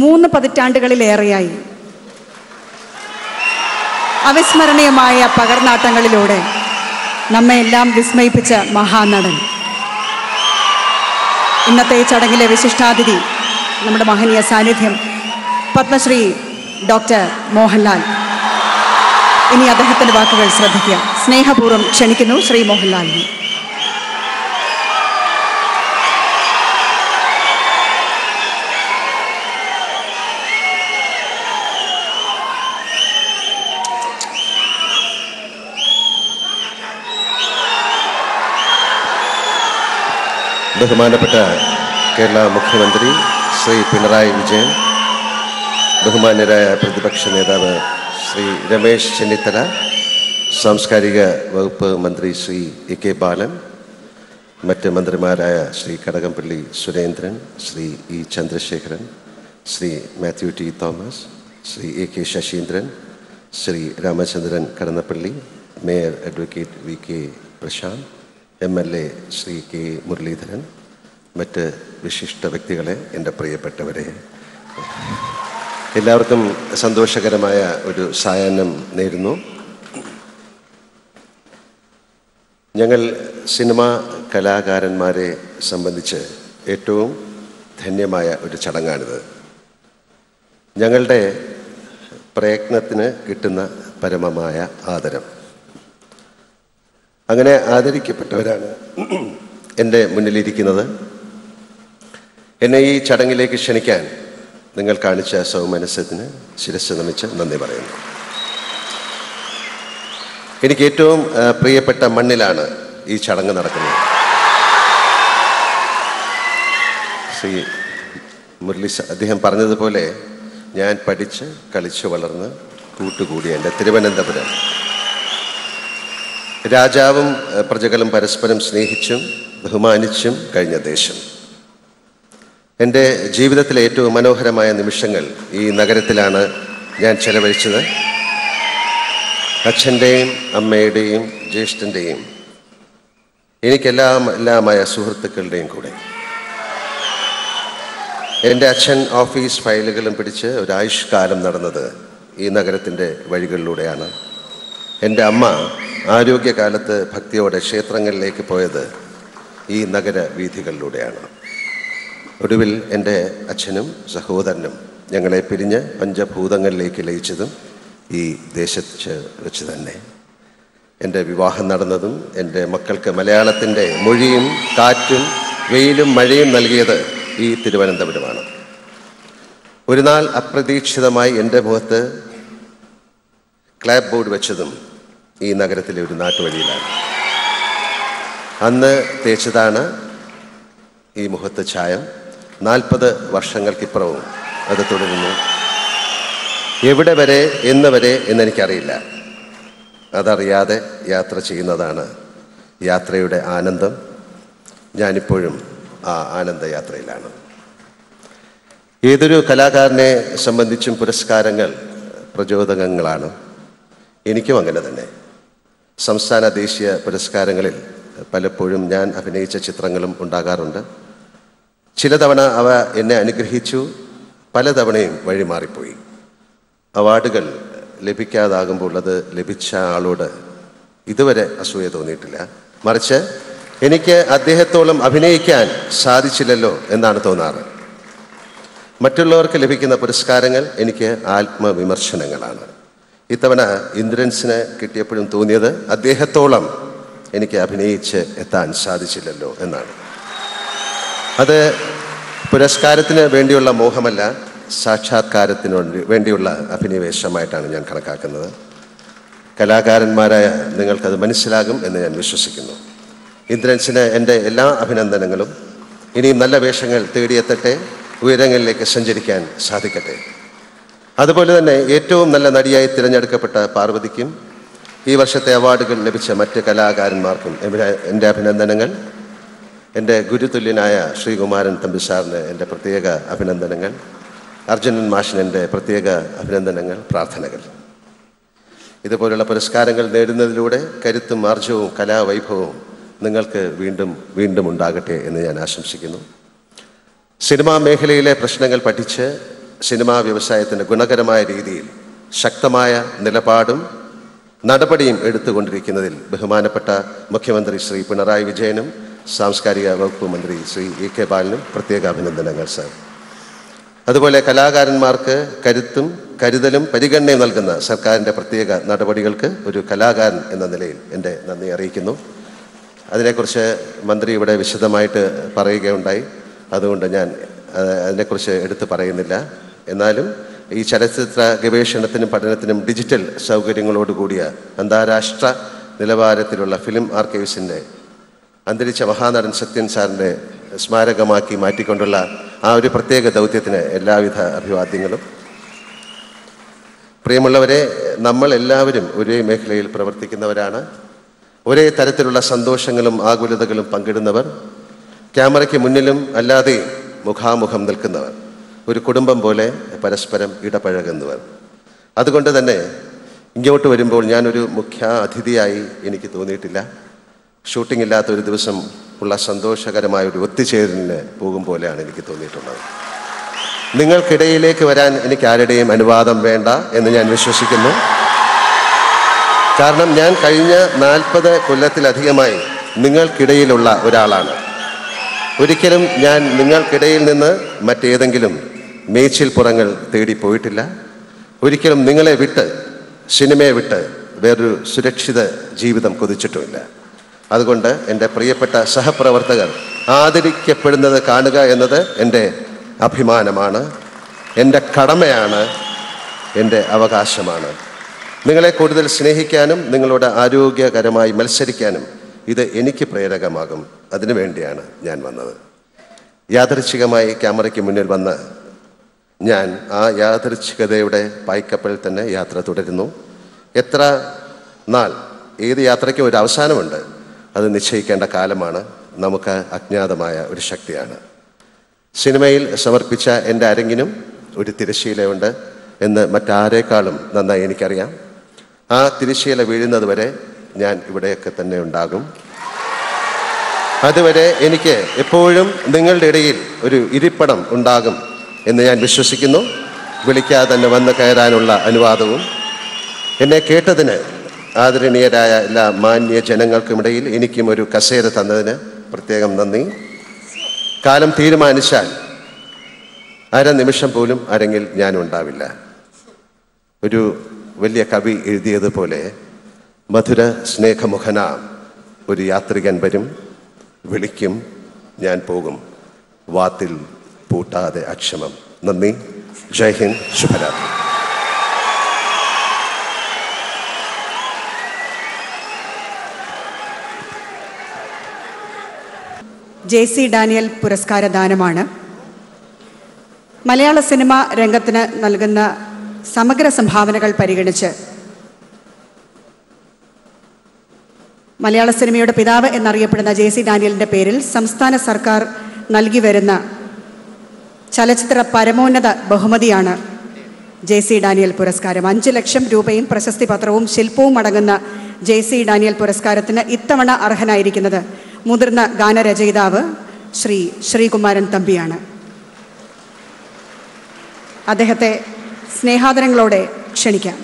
മൂന്ന് പതിറ്റാണ്ടുകളിലേറെയായി അവിസ്മരണീയമായ പകർനാട്ടങ്ങളിലൂടെ നമ്മെ എല്ലാം വിസ്മയിപ്പിച്ച മഹാനടൻ ഇന്നത്തെ ഈ ചടങ്ങിലെ വിശിഷ്ടാതിഥി നമ്മുടെ മഹനീയ സാന്നിധ്യം പത്മശ്രീ ഡോക്ടർ മോഹൻലാൽ ഇനി അദ്ദേഹത്തിന്റെ വാക്കുകൾ ശ്രദ്ധിക്കുക സ്നേഹപൂർവ്വം ക്ഷണിക്കുന്നു ശ്രീ മോഹൻലാലിനെ ബഹുമാനപ്പെട്ട കേരള മുഖ്യമന്ത്രി ശ്രീ പിണറായി വിജയൻ ബഹുമാന്യരായ പ്രതിപക്ഷ നേതാവ് ശ്രീ രമേശ് ചെന്നിത്തല സാംസ്കാരിക വകുപ്പ് മന്ത്രി ശ്രീ എ കെ ബാലൻ മറ്റ് മന്ത്രിമാരായ Shri Kadakampally Surendran Shri E Chandrasekharan Shri Mathew T Thomas Shri A K Saseendran Shri Ramachandran Kadannappally mayor advocate V K Prasanth M L A Shri K Muraleedharan മറ്റ് വിശിഷ്ട വ്യക്തികളെ എൻ്റെ പ്രിയപ്പെട്ടവരെ എല്ലാവർക്കും സന്തോഷകരമായ ഒരു സായാഹ്നം നേരുന്നു ഞങ്ങൾ സിനിമാ കലാകാരന്മാരെ സംബന്ധിച്ച് ഏറ്റവും ധന്യമായ ഒരു ചടങ്ങാണിത് ഞങ്ങളുടെ പ്രയത്നത്തിന് കിട്ടുന്ന പരമമായ ആദരം അങ്ങനെ ആദരിക്കപ്പെട്ടവരാണ് എൻ്റെ മുന്നിലിരിക്കുന്നത് എന്നെ ഈ ചടങ്ങിലേക്ക് ക്ഷണിക്കാൻ നിങ്ങൾ കാണിച്ച സൗമനസ്യത്തിന് ശിരസ് നമിച്ച് നന്ദി പറയുന്നു എനിക്ക് ഏറ്റവും ആ, പ്രിയപ്പെട്ട മണ്ണിലാണ് ഈ ചടങ്ങ് നടക്കുന്നത് ശ്രീ മുരളി സ- അദ്ദേഹം പറഞ്ഞതുപോലെ ഞാൻ പഠിച്ച് കളിച്ച് വളർന്ന് കൂട്ടുകൂടിയ എൻ്റെ തിരുവനന്തപുരം രാജാവും ഏഹ്, പ്രജകളും പരസ്പരം സ്നേഹിച്ചും ബഹുമാനിച്ചും കഴിഞ്ഞ ദേശം എൻ്റെ ജീവിതത്തിലെ ഏറ്റവും മനോഹരമായ നിമിഷങ്ങൾ ഈ നഗരത്തിലാണ് ഞാൻ ചെലവഴിച്ചത് അച്ഛൻ്റെയും അമ്മയുടെയും ജ്യേഷ്ഠൻ്റെയും എനിക്കെല്ലാം എല്ലാമായ സുഹൃത്തുക്കളുടെയും കൂടെ എൻ്റെ അച്ഛൻ ഓഫീസ് ഫയലുകളും പിടിച്ച് ഒരായുഷ്കാലം നടന്നത് ഈ നഗരത്തിൻ്റെ വഴികളിലൂടെയാണ് എൻ്റെ അമ്മ ആരോഗ്യകാലത്ത് ഭക്തിയോടെ ക്ഷേത്രങ്ങളിലേക്ക് പോയത് ഈ നഗര വീഥികളിലൂടെയാണ് ഒടുവിൽ എൻ്റെ അച്ഛനും സഹോദരനും ഞങ്ങളെ പിരിഞ്ഞ് പഞ്ചഭൂതങ്ങളിലേക്ക് ലയിച്ചതും ഈ ദേശത്ത് വെച്ച് തന്നെ എൻ്റെ വിവാഹം നടന്നതും എൻ്റെ മക്കൾക്ക് മലയാളത്തിൻ്റെ മൊഴിയും കാറ്റും വെയിലും മഴയും നൽകിയത് ഈ തിരുവനന്തപുരമാണ് ഒരു നാൾ അപ്രതീക്ഷിതമായി എൻ്റെ മുഖത്ത് ക്ലാബ് ബോർഡ് വെച്ചതും ഈ നഗരത്തിലെ ഒരു നാട്ടുവഴിയിലാണ് അന്ന് തേച്ചതാണ് ഈ മുഖത്ത് ചായം നാൽപ്പത് വർഷങ്ങൾക്കിപ്പുറവും അത് തുടരുന്നു എവിടെ വരെ എന്ന് വരെ എന്നെനിക്കറിയില്ല അതറിയാതെ യാത്ര ചെയ്യുന്നതാണ് യാത്രയുടെ ആനന്ദം ഞാനിപ്പോഴും ആ ആനന്ദയാത്രയിലാണ് ഏതൊരു കലാകാരനെ സംബന്ധിച്ചും പുരസ്കാരങ്ങൾ പ്രചോദകങ്ങളാണ് എനിക്കും അങ്ങനെ തന്നെ സംസ്ഥാന ദേശീയ പുരസ്കാരങ്ങളിൽ പലപ്പോഴും ഞാൻ അഭിനയിച്ച ചിത്രങ്ങളും ഉണ്ടാകാറുണ്ട് ചില തവണ അവ എന്നെ അനുഗ്രഹിച്ചു പലതവണയും വഴിമാറിപ്പോയി അവാർഡുകൾ ലഭിക്കാതാകുമ്പോൾ അത് ലഭിച്ച ആളോട് ഇതുവരെ അസൂയ തോന്നിയിട്ടില്ല മറിച്ച് എനിക്ക് അദ്ദേഹത്തോളം അഭിനയിക്കാൻ സാധിച്ചില്ലല്ലോ എന്നാണ് തോന്നാറ് മറ്റുള്ളവർക്ക് ലഭിക്കുന്ന പുരസ്കാരങ്ങൾ എനിക്ക് ആത്മവിമർശനങ്ങളാണ് ഇത്തവണ ഇന്ദ്രൻസിന് കിട്ടിയപ്പോഴും തോന്നിയത് അദ്ദേഹത്തോളം എനിക്ക് അഭിനയിച്ച് എത്താൻ സാധിച്ചില്ലല്ലോ എന്നാണ് അത് പുരസ്കാരത്തിന് വേണ്ടിയുള്ള മോഹമല്ല സാക്ഷാത്കാരത്തിന് വേണ്ടി- വേണ്ടിയുള്ള അഭിനിവേശമായിട്ടാണ് ഞാൻ കണക്കാക്കുന്നത് കലാകാരന്മാരായ നിങ്ങൾക്കത് മനസ്സിലാകും എന്ന് ഞാൻ വിശ്വസിക്കുന്നു ഇന്ദ്രൻസിന് എൻ്റെ എല്ലാ അഭിനന്ദനങ്ങളും ഇനിയും നല്ല വേഷങ്ങൾ തേടിയെത്തട്ടെ ഉയരങ്ങളിലേക്ക് സഞ്ചരിക്കാൻ സാധിക്കട്ടെ അതുപോലെ തന്നെ ഏറ്റവും നല്ല നടിയായി തിരഞ്ഞെടുക്കപ്പെട്ട പാർവതിക്കും ഈ വർഷത്തെ അവാർഡുകൾ ലഭിച്ച മറ്റ് കലാകാരന്മാർക്കും എന്റെ- എൻ്റെ അഭിനന്ദനങ്ങൾ എൻ്റെ ഗുരുതുല്യനായ ശ്രീകുമാരൻ തമ്പി സാറിന് എൻ്റെ പ്രത്യേക അഭിനന്ദനങ്ങൾ അർജുനൻ മാഷിന് എൻ്റെ പ്രത്യേക അഭിനന്ദനങ്ങൾ പ്രാർത്ഥനകൾ ഇതുപോലുള്ള പുരസ്കാരങ്ങൾ നേടുന്നതിലൂടെ കരുത്തും ആർജവും കലാവൈഭവവും നിങ്ങൾക്ക് വീണ്ടും വീണ്ടും ഉണ്ടാകട്ടെ എന്ന് ഞാൻ ആശംസിക്കുന്നു സിനിമാ മേഖലയിലെ പ്രശ്നങ്ങൾ പഠിച്ച് സിനിമാ വ്യവസായത്തിന് ഗുണകരമായ രീതിയിൽ ശക്തമായ നിലപാടും നടപടിയും എടുത്തുകൊണ്ടിരിക്കുന്നതിൽ ബഹുമാനപ്പെട്ട മുഖ്യമന്ത്രി ശ്രീ പിണറായി വിജയനും സാംസ്കാരിക വകുപ്പ് മന്ത്രി ശ്രീ ഇ കെ ബാലനും പ്രത്യേക അഭിനന്ദനങ്ങൾ സാർ അതുപോലെ കലാകാരന്മാർക്ക് കരുത്തും കരുതലും പരിഗണനയും നൽകുന്ന സർക്കാരിൻ്റെ പ്രത്യേക നടപടികൾക്ക് ഒരു കലാകാരൻ എന്ന നിലയിൽ എൻ്റെ നന്ദി അറിയിക്കുന്നു അതിനെക്കുറിച്ച് മന്ത്രി ഇവിടെ വിശദമായിട്ട് പറയുകയുണ്ടായി അതുകൊണ്ട് ഞാൻ ആ, അതിനെക്കുറിച്ച് എടുത്തു പറയുന്നില്ല എന്നാലും ഈ ചലച്ചിത്ര ഗവേഷണത്തിനും പഠനത്തിനും ഡിജിറ്റൽ സൗകര്യങ്ങളോടുകൂടിയ അന്താരാഷ്ട്ര നിലവാരത്തിലുള്ള ഫിലിം ആർക്കൈവ്സിൻ്റെ അന്തരിച്ച മഹാനടൻ സത്യൻ സാറിൻ്റെ സ്മാരകമാക്കി മാറ്റിക്കൊണ്ടുള്ള ആ ഒരു പ്രത്യേക ദൗത്യത്തിന് എല്ലാവിധ അഭിവാദ്യങ്ങളും പ്രിയമുള്ളവരെ നമ്മൾ എല്ലാവരും ഒരേ മേഖലയിൽ പ്രവർത്തിക്കുന്നവരാണ് ഒരേ തരത്തിലുള്ള സന്തോഷങ്ങളും ആകുലതകളും പങ്കിടുന്നവർ ക്യാമറയ്ക്ക് മുന്നിലും അല്ലാതെയും മുഖാമുഖം നിൽക്കുന്നവർ ഒരു കുടുംബം പോലെ പരസ്പരം ഇടപഴകുന്നവർ അതുകൊണ്ട് തന്നെ ഇങ്ങോട്ട് വരുമ്പോൾ ഞാനൊരു മുഖ്യ അതിഥിയായി എനിക്ക് തോന്നിയിട്ടില്ല ഷൂട്ടിംഗ് ഇല്ലാത്ത ഒരു ദിവസം ഉള്ള സന്തോഷകരമായ ഒരു ഒത്തുചേരലിന് പോകും പോലെയാണ് എനിക്ക് തോന്നിയിട്ടുള്ളത് നിങ്ങൾക്കിടയിലേക്ക് വരാൻ എനിക്ക് ആരുടെയും അനുവാദം വേണ്ട എന്ന് ഞാൻ വിശ്വസിക്കുന്നു കാരണം ഞാൻ കഴിഞ്ഞ നാൽപ്പത് കൊല്ലത്തിലധികമായി നിങ്ങൾക്കിടയിലുള്ള ഒരാളാണ് ഒരിക്കലും ഞാൻ നിങ്ങൾക്കിടയിൽ നിന്ന് മറ്റേതെങ്കിലും മേച്ചിൽ പുറങ്ങൾ തേടി പോയിട്ടില്ല ഒരിക്കലും നിങ്ങളെ വിട്ട് സിനിമയെ വിട്ട് വേറൊരു സുരക്ഷിത ജീവിതം കൊതിച്ചിട്ടുമില്ല അതുകൊണ്ട് എൻ്റെ പ്രിയപ്പെട്ട സഹപ്രവർത്തകർ ആദരിക്കപ്പെടുന്നത് കാണുക എന്നത് എൻ്റെ അഭിമാനമാണ് എൻ്റെ കടമയാണ് എൻ്റെ അവകാശമാണ് നിങ്ങളെ കൂടുതൽ സ്നേഹിക്കാനും നിങ്ങളോട് ആരോഗ്യകരമായി മത്സരിക്കാനും ഇത് എനിക്ക് പ്രേരകമാകും അതിനു വേണ്ടിയാണ് ഞാൻ വന്നത് യാദൃച്ഛികമായി ക്യാമറയ്ക്ക് മുന്നിൽ വന്ന് ഞാൻ ആ യാദൃച്ഛികതയുടെ പായ്ക്കപ്പലിൽ തന്നെ യാത്ര തുടരുന്നു എത്ര നാൾ ഏത് യാത്രയ്ക്കും ഒരു അവസാനമുണ്ട് അത് നിശ്ചയിക്കേണ്ട കാലമാണ് നമുക്ക് അജ്ഞാതമായ ഒരു ശക്തിയാണ് സിനിമയിൽ സമർപ്പിച്ച എൻ്റെ അരങ്ങിനും ഒരു തിരശ്ശീലയുണ്ട് എന്ന് മറ്റാരേക്കാളും നന്നായി എനിക്കറിയാം ആ തിരശ്ശീല വീഴുന്നത് വരെ ഞാൻ ഇവിടെയൊക്കെ തന്നെ ഉണ്ടാകും അതുവരെ എനിക്ക് എപ്പോഴും നിങ്ങളുടെ ഇടയിൽ ഒരു ഇരിപ്പിടം ഉണ്ടാകും എന്ന് ഞാൻ വിശ്വസിക്കുന്നു വിളിക്കാതെ തന്നെ വന്ന് കയറാനുള്ള അനുവാദവും എന്നെ കേട്ടതിന് ആദരണീയരായ എല്ലാ മാന്യ ജനങ്ങൾക്കുമിടയിൽ എനിക്കും ഒരു കസേര തന്നതിന് പ്രത്യേകം നന്ദി കാലം തീരുമാനിച്ചാൽ അരനിമിഷം പോലും അരങ്ങിൽ ഞാൻ ഉണ്ടാവില്ല ഒരു വലിയ കവി എഴുതിയതുപോലെ മധുര സ്നേഹമുഖന ഒരു യാത്രികൻ വരും വിളിക്കും ഞാൻ പോകും വാത്തിൽ പൂട്ടാതെ അക്ഷമം നന്ദി ജയ് ഹിന്ദ് ശുഭരാത്രി ജെ സി ഡാനിയൽ പുരസ്കാര ദാനമാണ് മലയാള സിനിമ രംഗത്തിന് നൽകുന്ന സമഗ്ര സംഭാവനകൾ പരിഗണിച്ച് മലയാള സിനിമയുടെ പിതാവ് എന്നറിയപ്പെടുന്ന ജെ സി ഡാനിയലിൻ്റെ പേരിൽ സംസ്ഥാന സർക്കാർ നൽകി വരുന്ന ചലച്ചിത്ര പരമോന്നത ബഹുമതിയാണ് ജെ സി ഡാനിയൽ പുരസ്കാരം അഞ്ച് ലക്ഷം രൂപയും പ്രശസ്തി പത്രവും ശില്പവും അടങ്ങുന്ന ജെ സി ഡാനിയൽ പുരസ്കാരത്തിന് ഇത്തവണ അർഹനായിരിക്കുന്നത് മുതിർന്ന ഗാനരചയിതാവ് ശ്രീ ശ്രീകുമാരൻ തമ്പിയാണ് അദ്ദേഹത്തെ സ്നേഹാദരങ്ങളോടെ ക്ഷണിക്കാം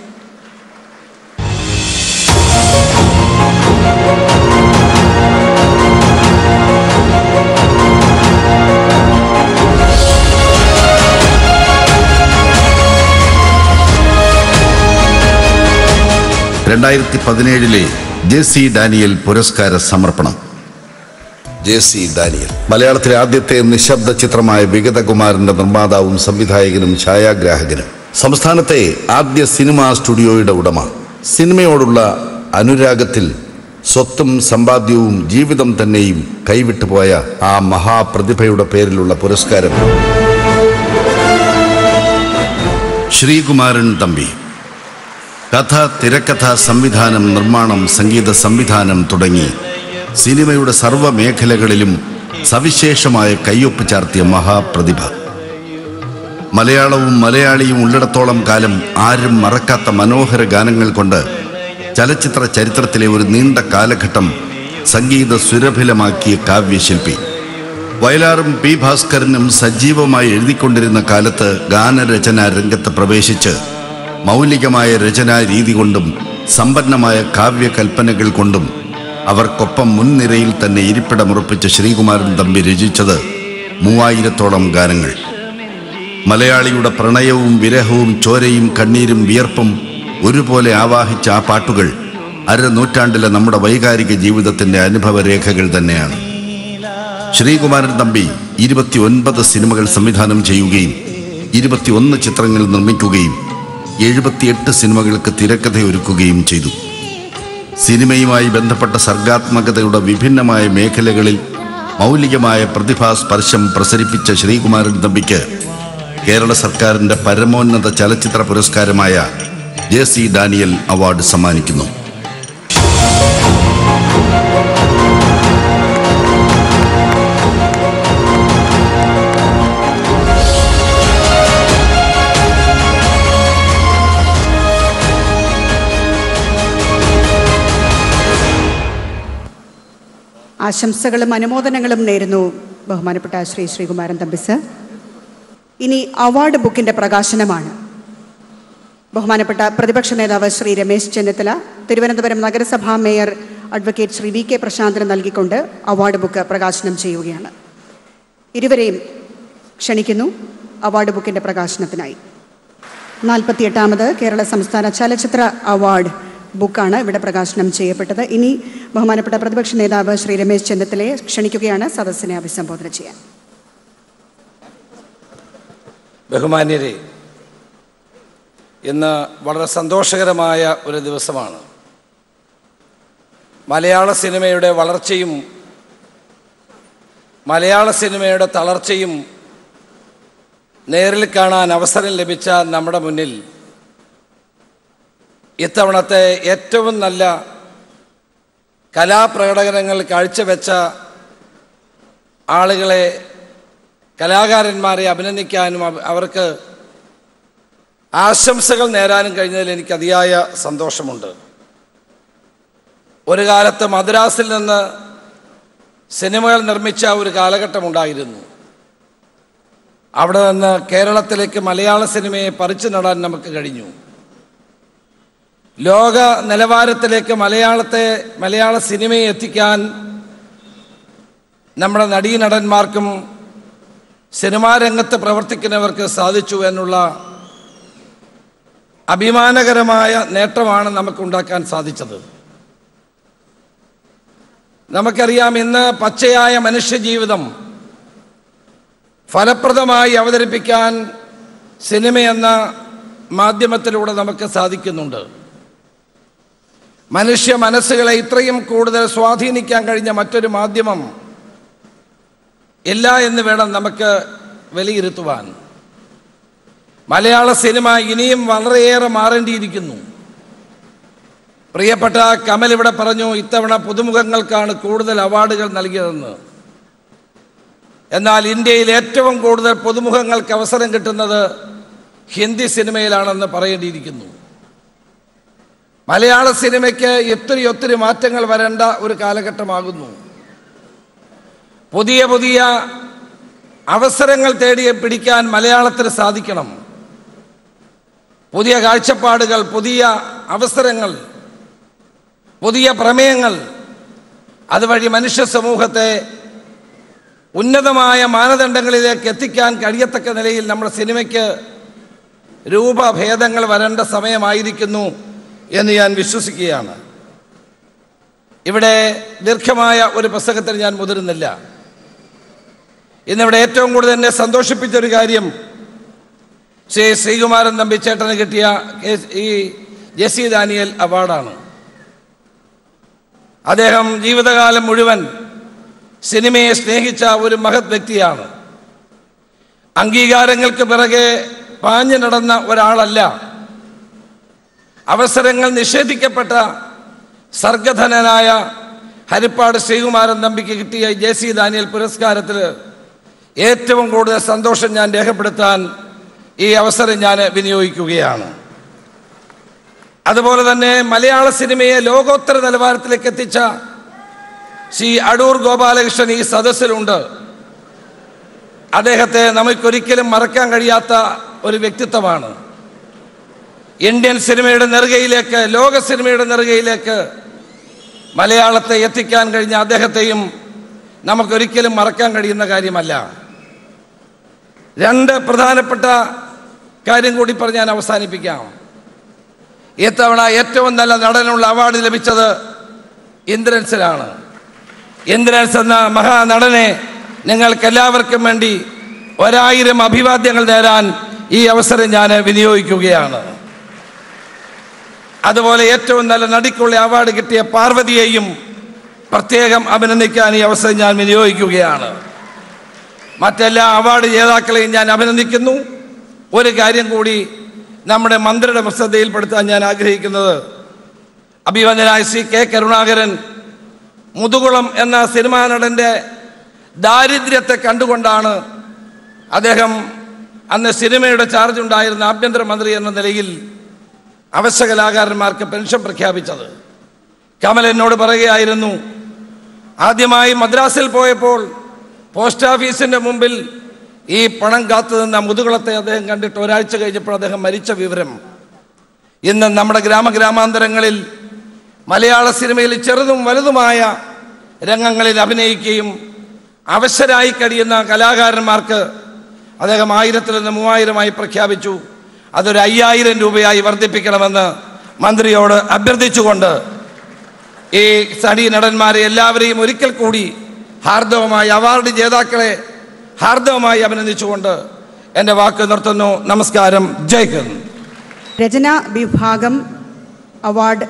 രണ്ടായിരത്തി പതിനേഴിലെ ജെ സി ഡാനിയൽ പുരസ്കാര സമർപ്പണം ജെ സി ഡാനിയൽ മലയാളത്തിലെ ആദ്യത്തെ നിശബ്ദ ചിത്രമായ വിഗതകുമാരന്റെ നിർമ്മാതാവും സംവിധായകനും ഛായാഗ്രാഹകനും സംസ്ഥാനത്തെ ആദ്യ സിനിമാ സ്റ്റുഡിയോയുടെ ഉടമ സിനിമയോടുള്ള അനുരാഗത്തിൽ സ്വത്തും സമ്പാദ്യവും ജീവിതം തന്നെയും കൈവിട്ടുപോയ ആ മഹാപ്രതിഭയുടെ പേരിലുള്ള പുരസ്കാരം ശ്രീകുമാരൻ തമ്പി കഥ തിരക്കഥ സംവിധാനം നിർമ്മാണം സംഗീത സംവിധാനം തുടങ്ങി സിനിമയുടെ സർവ്വ മേഖലകളിലും സവിശേഷമായ കയ്യൊപ്പ് ചാർത്തിയ മഹാപ്രതിഭ മലയാളവും മലയാളിയും ഉള്ളിടത്തോളം കാലം ആരും മറക്കാത്ത മനോഹര ഗാനങ്ങൾ കൊണ്ട് ചലച്ചിത്ര ചരിത്രത്തിലെ ഒരു നീണ്ട കാലഘട്ടം സംഗീത സുരഭിലമാക്കിയ കാവ്യശില്പി വയലാറും പി ഭാസ്കരനും സജീവമായി എഴുതിക്കൊണ്ടിരുന്ന കാലത്ത് ഗാനരചനാ രംഗത്ത് പ്രവേശിച്ച് മൗലികമായ രചനാ രീതി കൊണ്ടും സമ്പന്നമായ കാവ്യകൽപ്പനകൾ കൊണ്ടും അവർക്കൊപ്പം മുൻനിരയിൽ തന്നെ ഇരിപ്പിടമുറപ്പിച്ച ശ്രീകുമാരൻ തമ്പി രചിച്ചത് മൂവായിരത്തോളം ഗാനങ്ങൾ മലയാളിയുടെ പ്രണയവും വിരഹവും ചോരയും കണ്ണീരും വിയർപ്പും ഒരുപോലെ ആവാഹിച്ച ആ പാട്ടുകൾ അരനൂറ്റാണ്ടിലെ നമ്മുടെ വൈകാരിക ജീവിതത്തിന്റെ അനുഭവരേഖകൾ തന്നെയാണ് ശ്രീകുമാരൻ തമ്പി ഇരുപത്തിയൊൻപത് സിനിമകൾ സംവിധാനം ചെയ്യുകയും ഇരുപത്തിയൊന്ന് ചിത്രങ്ങൾ നിർമ്മിക്കുകയും എഴുപത്തിയെട്ട് സിനിമകൾക്ക് തിരക്കഥയൊരുക്കുകയും ചെയ്തു സിനിമയുമായി ബന്ധപ്പെട്ട സർഗാത്മകതയുടെ വിഭിന്നമായ മേഖലകളിൽ മൗലികമായ പ്രതിഭാസ്പർശം പ്രസരിപ്പിച്ച ശ്രീകുമാരൻ തമ്പിക്ക് കേരള സർക്കാരിന്റെ പരമോന്നത ചലച്ചിത്ര പുരസ്കാരമായ ജെ സി ഡാനിയൽ അവാർഡ് സമ്മാനിക്കുന്നു ആശംസകളും അനുമോദനങ്ങളും നേരുന്നു ബഹുമാനപ്പെട്ട ശ്രീ ശ്രീകുമാരൻ തമ്പി സർ ഇനി അവാർഡ് ബുക്കിന്റെ പ്രകാശനമാണ് ബഹുമാനപ്പെട്ട പ്രതിപക്ഷ നേതാവ് ശ്രീ രമേശ് ചെന്നിത്തല തിരുവനന്തപുരം നഗരസഭാ mayor advocate Shri V K പ്രശാന്തിന് നൽകിക്കൊണ്ട് അവാർഡ് ബുക്ക് പ്രകാശനം ചെയ്യുകയാണ് ഇരുവരെയും ക്ഷണിക്കുന്നു അവാർഡ് ബുക്കിന്റെ പ്രകാശനത്തിനായി നാൽപ്പത്തിയെട്ടാമത് കേരള സംസ്ഥാന ചലച്ചിത്ര അവാർഡ് ബുക്കാണ് ഇവിടെ പ്രകാശനം ചെയ്യപ്പെട്ടത് ഇനി ബഹുമാനപ്പെട്ട പ്രതിപക്ഷ നേതാവ് ശ്രീ രമേശ് ചെന്നിത്തലയെ ക്ഷണിക്കുകയാണ് സദസ്സിനെ അഭിസംബോധന ചെയ്യാൻ ബഹുമാന്യരെ ഇന്ന് വളരെ സന്തോഷകരമായ ഒരു ദിവസമാണ് മലയാള സിനിമയുടെ വളർച്ചയും മലയാള സിനിമയുടെ തളർച്ചയും നേരിൽ കാണാൻ അവസരം ലഭിച്ച നമ്മുടെ മുന്നിൽ ഇത്തവണത്തെ ഏറ്റവും നല്ല കലാപ്രകടനങ്ങൾ കാഴ്ചവെച്ച ആളുകളെ കലാകാരന്മാരെ അഭിനന്ദിക്കാനും അവ- അവർക്ക് ആശംസകൾ നേരാനും കഴിഞ്ഞതിൽ എനിക്ക് അതിയായ സന്തോഷമുണ്ട് ഒരു കാലത്ത് മദ്രാസിൽ നിന്ന് സിനിമകൾ നിർമ്മിച്ച ഒരു കാലഘട്ടമുണ്ടായിരുന്നു അവിടെ നിന്ന് കേരളത്തിലേക്ക് മലയാള സിനിമയെ പറിച്ചു നടാൻ നമുക്ക് കഴിഞ്ഞു ലോക നിലവാരത്തിലേക്ക് മലയാളത്തെ മലയാള സിനിമയെ എത്തിക്കാൻ നമ്മുടെ നടീനടന്മാർക്കും സിനിമാ രംഗത്ത് പ്രവർത്തിക്കുന്നവർക്ക് സാധിച്ചു എന്നുള്ള അഭിമാനകരമായ നേട്ടമാണ് നമുക്കുണ്ടാക്കാൻ സാധിച്ചത് നമുക്കറിയാം ഇന്ന് പച്ചയായ മനുഷ്യജീവിതം ഫലപ്രദമായി അവതരിപ്പിക്കാൻ സിനിമയെന്ന മാധ്യമത്തിലൂടെ നമുക്ക് സാധിക്കുന്നുണ്ട് മനുഷ്യ മനസ്സുകളെ ഇത്രയും കൂടുതൽ സ്വാധീനിക്കാൻ കഴിഞ്ഞ മറ്റൊരു മാധ്യമം ഇല്ല എന്ന് വേണം നമുക്ക് വിലയിരുത്തുവാൻ മലയാള സിനിമ ഇനിയും വളരെയേറെ മാറേണ്ടിയിരിക്കുന്നു പ്രിയപ്പെട്ട കമൽ ഇവിടെ പറഞ്ഞു ഇത്തവണ പുതുമുഖങ്ങൾക്കാണ് കൂടുതൽ അവാർഡുകൾ നൽകിയതെന്ന് എന്നാൽ ഇന്ത്യയിൽ ഏറ്റവും കൂടുതൽ പുതുമുഖങ്ങൾക്ക് അവസരം കിട്ടുന്നത് ഹിന്ദി സിനിമയിലാണെന്ന് പറയേണ്ടിയിരിക്കുന്നു മലയാള സിനിമയ്ക്ക് ഒത്തിരി ഒത്തിരി മാറ്റങ്ങൾ വരേണ്ട ഒരു കാലഘട്ടമാകുന്നു പുതിയ പുതിയ അവസരങ്ങൾ തേടി പിടിക്കാൻ മലയാളത്തിന് സാധിക്കണം പുതിയ കാഴ്ചപ്പാടുകൾ പുതിയ അവസരങ്ങൾ പുതിയ പ്രമേയങ്ങൾ അതുവഴി മനുഷ്യ സമൂഹത്തെ ഉന്നതമായ മാനദണ്ഡങ്ങളിലേക്ക് എത്തിക്കാൻ കഴിയത്തക്ക നിലയിൽ നമ്മുടെ സിനിമയ്ക്ക് രൂപഭേദങ്ങൾ വരേണ്ട സമയമായിരിക്കുന്നു എന്ന് ഞാൻ വിശ്വസിക്കുകയാണ് ഇവിടെ ദീർഘമായ ഒരു പുസ്തകത്തിൽ ഞാൻ മുതിരുന്നില്ല ഇന്നിവിടെ ഏറ്റവും കൂടുതൽ എന്നെ സന്തോഷിപ്പിച്ച ഒരു കാര്യം ശ്രീ ശ്രീകുമാരൻ തമ്പി ചേട്ടന് കിട്ടിയ കെ- ഈ ജെസി ദാനിയൽ അവാർഡാണ് അദ്ദേഹം ജീവിതകാലം മുഴുവൻ സിനിമയെ സ്നേഹിച്ച ഒരു മഹത് വ്യക്തിയാണ് അംഗീകാരങ്ങൾക്ക് പിറകെ പാഞ്ഞു നടന്ന ഒരാളല്ല അവസരങ്ങൾ നിഷേധിക്കപ്പെട്ട സർഗധനനായ ഹരിപ്പാട് ശ്രീകുമാരൻ തമ്പിക്ക് കിട്ടിയ ജെ സി ദാനിയൽ പുരസ്കാരത്തിൽ ഏറ്റവും കൂടുതൽ സന്തോഷം ഞാൻ രേഖപ്പെടുത്താൻ ഈ അവസരം ഞാൻ വിനിയോഗിക്കുകയാണ് അതുപോലെ തന്നെ മലയാള സിനിമയെ ലോകോത്തര നിലവാരത്തിലേക്ക് എത്തിച്ച ശ്രീ അടൂർ ഗോപാലകൃഷ്ണൻ ഈ സദസ്സിലുണ്ട് അദ്ദേഹത്തെ നമുക്കൊരിക്കലും മറക്കാൻ കഴിയാത്ത ഒരു വ്യക്തിത്വമാണ് ഇന്ത്യൻ സിനിമയുടെ നെറുകയിലേക്ക് ലോക സിനിമയുടെ നെറുകയിലേക്ക് മലയാളത്തെ എത്തിക്കാൻ കഴിഞ്ഞ അദ്ദേഹത്തെയും നമുക്കൊരിക്കലും മറക്കാൻ കഴിയുന്ന കാര്യമല്ല രണ്ട് പ്രധാനപ്പെട്ട കാര്യം കൂടി പറഞ്ഞ് ഞാൻ അവസാനിപ്പിക്കാം ഇത്തവണ ഏറ്റവും നല്ല നടനുള്ള അവാർഡ് ലഭിച്ചത് ഇന്ദ്രൻസിനാണ് ഇന്ദ്രൻസ് എന്ന മഹാനടനെ നിങ്ങൾക്ക് എല്ലാവർക്കും വേണ്ടി ഒരായിരം അഭിവാദ്യങ്ങൾ നേരാൻ ഈ അവസരം ഞാൻ വിനിയോഗിക്കുകയാണ് അതുപോലെ ഏറ്റവും നല്ല നടിക്കുള്ള അവാർഡ് കിട്ടിയ പാർവതിയെയും പ്രത്യേകം അഭിനന്ദിക്കാൻ ഈ അവസരം ഞാൻ വിനിയോഗിക്കുകയാണ് മറ്റെല്ലാ അവാർഡ് ജേതാക്കളെയും ഞാൻ അഭിനന്ദിക്കുന്നു ഒരു കാര്യം കൂടി നമ്മുടെ മന്ത്രിയുടെ ശ്രദ്ധയിൽപ്പെടുത്താൻ ഞാൻ ആഗ്രഹിക്കുന്നത് അഭിവന്ദനായ ശ്രീ കെ കരുണാകരൻ മുതുകുളം എന്ന സിനിമാ നടൻ്റെ ദാരിദ്ര്യത്തെ കണ്ടുകൊണ്ടാണ് അദ്ദേഹം അന്ന് സിനിമയുടെ ചാർജ് ഉണ്ടായിരുന്ന ആഭ്യന്തരമന്ത്രി എന്ന നിലയിൽ അവശ്യ കലാകാരന്മാർക്ക് പെൻഷൻ പ്രഖ്യാപിച്ചത് കമൽ എന്നോട് പറയുകയായിരുന്നു ആദ്യമായി മദ്രാസിൽ പോയപ്പോൾ പോസ്റ്റ് ഓഫീസിൻ്റെ മുമ്പിൽ ഈ പണം കാത്തു നിന്ന മുതുകുളത്തെ അദ്ദേഹം കണ്ടിട്ട് ഒരാഴ്ച കഴിഞ്ഞപ്പോൾ അദ്ദേഹം മരിച്ച വിവരം ഇന്ന് നമ്മുടെ ഗ്രാമഗ്രാമാന്തരങ്ങളിൽ മലയാള സിനിമയിൽ ചെറുതും വലുതുമായ രംഗങ്ങളിൽ അഭിനയിക്കുകയും അവശരായി കഴിയുന്ന കലാകാരന്മാർക്ക് അദ്ദേഹം ആയിരത്തിൽ നിന്ന് മൂവായിരമായി പ്രഖ്യാപിച്ചു അതൊരു അയ്യായിരം രൂപയായി വർദ്ധിപ്പിക്കണമെന്ന് മന്ത്രിയോട് അഭ്യർത്ഥിച്ചുകൊണ്ട് ഈ സടി നടന്മാരെ എല്ലാവരെയും ഒരിക്കൽ കൂടി ഹാർദവമായി അവാർഡ് ജേതാക്കളെ ഹാർദവമായി അഭിനന്ദിച്ചുകൊണ്ട് എൻ്റെ വാക്ക് നിർത്തുന്നു നമസ്കാരം ജയ് ഹിന്ദ് രചന വിഭാഗം അവാർഡ്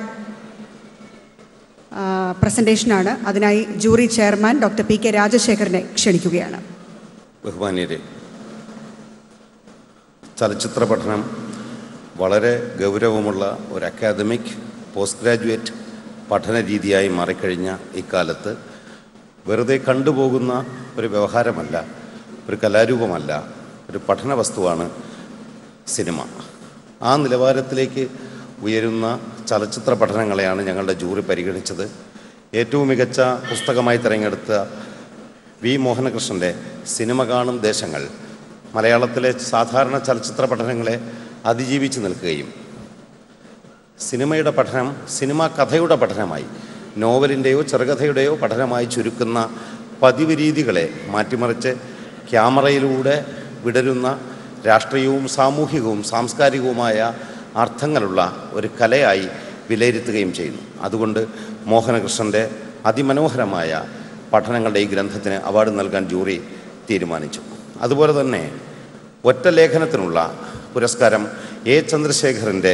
ആ, പ്രസന്റേഷനാണ് അതിനായി jury chairman doctor P K രാജശേഖരനെ ക്ഷണിക്കുകയാണ് ബഹുമാന്യരെ ചലച്ചിത്ര പഠനം വളരെ ഗൗരവമുള്ള ഒരു അക്കാദമിക് പോസ്റ്റ് ഗ്രാജുവേറ്റ് പഠന രീതിയായി മാറിക്കഴിഞ്ഞ ഇക്കാലത്ത് വെറുതെ കണ്ടുപോകുന്ന ഒരു വ്യവഹാരമല്ല ഒരു കലാരൂപമല്ല ഒരു പഠന വസ്തുവാണ് സിനിമ ആ നിലവാരത്തിലേക്ക് ഉയരുന്ന ചലച്ചിത്ര പഠനങ്ങളെയാണ് ഞങ്ങളുടെ ജൂറി പരിഗണിച്ചത് ഏറ്റവും മികച്ച പുസ്തകമായി തിരഞ്ഞെടുത്ത വി മോഹനകൃഷ്ണൻ്റെ സിനിമ കാണും ദേശങ്ങൾ മലയാളത്തിലെ സാധാരണ ചലച്ചിത്ര പഠനങ്ങളെ അതിജീവിച്ച് നിൽക്കുകയും സിനിമയുടെ പഠനം സിനിമാ കഥയുടെ പഠനമായി നോവലിൻ്റെയോ ചെറുകഥയുടെയോ പഠനമായി ചുരുക്കുന്ന പതിവ് രീതികളെ മാറ്റിമറിച്ച് ക്യാമറയിലൂടെ വിടരുന്ന രാഷ്ട്രീയവും സാമൂഹികവും സാംസ്കാരികവുമായ അർത്ഥങ്ങളുള്ള ഒരു കലയായി വിലയിരുത്തുകയും ചെയ്യുന്നു അതുകൊണ്ട് മോഹനകൃഷ്ണൻ്റെ അതിമനോഹരമായ പഠനങ്ങളുടെ ഈ ഗ്രന്ഥത്തിന് അവാർഡ് നൽകാൻ ജൂറി തീരുമാനിച്ചു അതുപോലെ തന്നെ ഒറ്റ ലേഖനത്തിനുള്ള പുരസ്കാരം എ ചന്ദ്രശേഖരൻ്റെ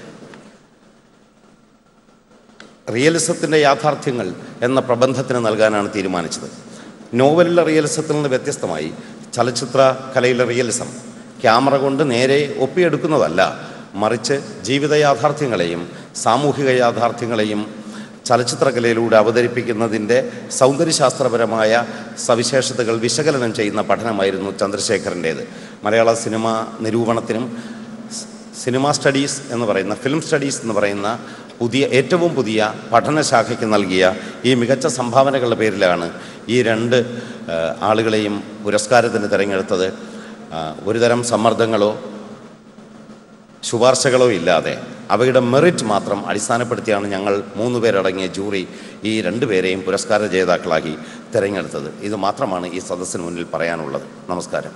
റിയലിസത്തിൻ്റെ യാഥാർത്ഥ്യങ്ങൾ എന്ന പ്രബന്ധത്തിന് നൽകാനാണ് തീരുമാനിച്ചത് നോവലിലെ റിയലിസത്തിൽ നിന്ന് വ്യത്യസ്തമായി ചലച്ചിത്ര കലയിലെ റിയലിസം ക്യാമറ കൊണ്ട് നേരെ ഒപ്പിയെടുക്കുന്നതല്ല മറിച്ച് ജീവിത യാഥാർത്ഥ്യങ്ങളെയും സാമൂഹിക യാഥാർത്ഥ്യങ്ങളെയും ചലച്ചിത്രകലയിലൂടെ അവതരിപ്പിക്കുന്നതിൻ്റെ സൗന്ദര്യശാസ്ത്രപരമായ സവിശേഷതകൾ വിശകലനം ചെയ്യുന്ന പഠനമായിരുന്നു ചന്ദ്രശേഖരൻ്റേത് മലയാള സിനിമ നിരൂപണത്തിനും സിനിമ സ്റ്റഡീസ് എന്ന് പറയുന്ന ഫിലിം സ്റ്റഡീസ് എന്ന് പറയുന്ന പുതിയ ഏറ്റവും പുതിയ പഠനശാഖയ്ക്ക് നൽകിയ ഈ മികച്ച സംഭാവനകളുടെ പേരിലാണ് ഈ രണ്ട് ആ, ആളുകളെയും പുരസ്കാരത്തിന് തിരഞ്ഞെടുത്തത് ആ, ഒരുതരം സമ്മർദ്ദങ്ങളോ ശുപാർശകളോ ഇല്ലാതെ അവയുടെ മെറിറ്റ് മാത്രം അടിസ്ഥാനപ്പെടുത്തിയാണ് ഞങ്ങൾ മൂന്ന് പേരടങ്ങിയ ജൂറി ഈ രണ്ടുപേരെയും പുരസ്കാര ജേതാക്കളാക്കി തിരഞ്ഞെടുത്തത് ഇത് മാത്രമാണ് ഈ സദസ്സിന് മുന്നിൽ പറയാനുള്ളത് നമസ്കാരം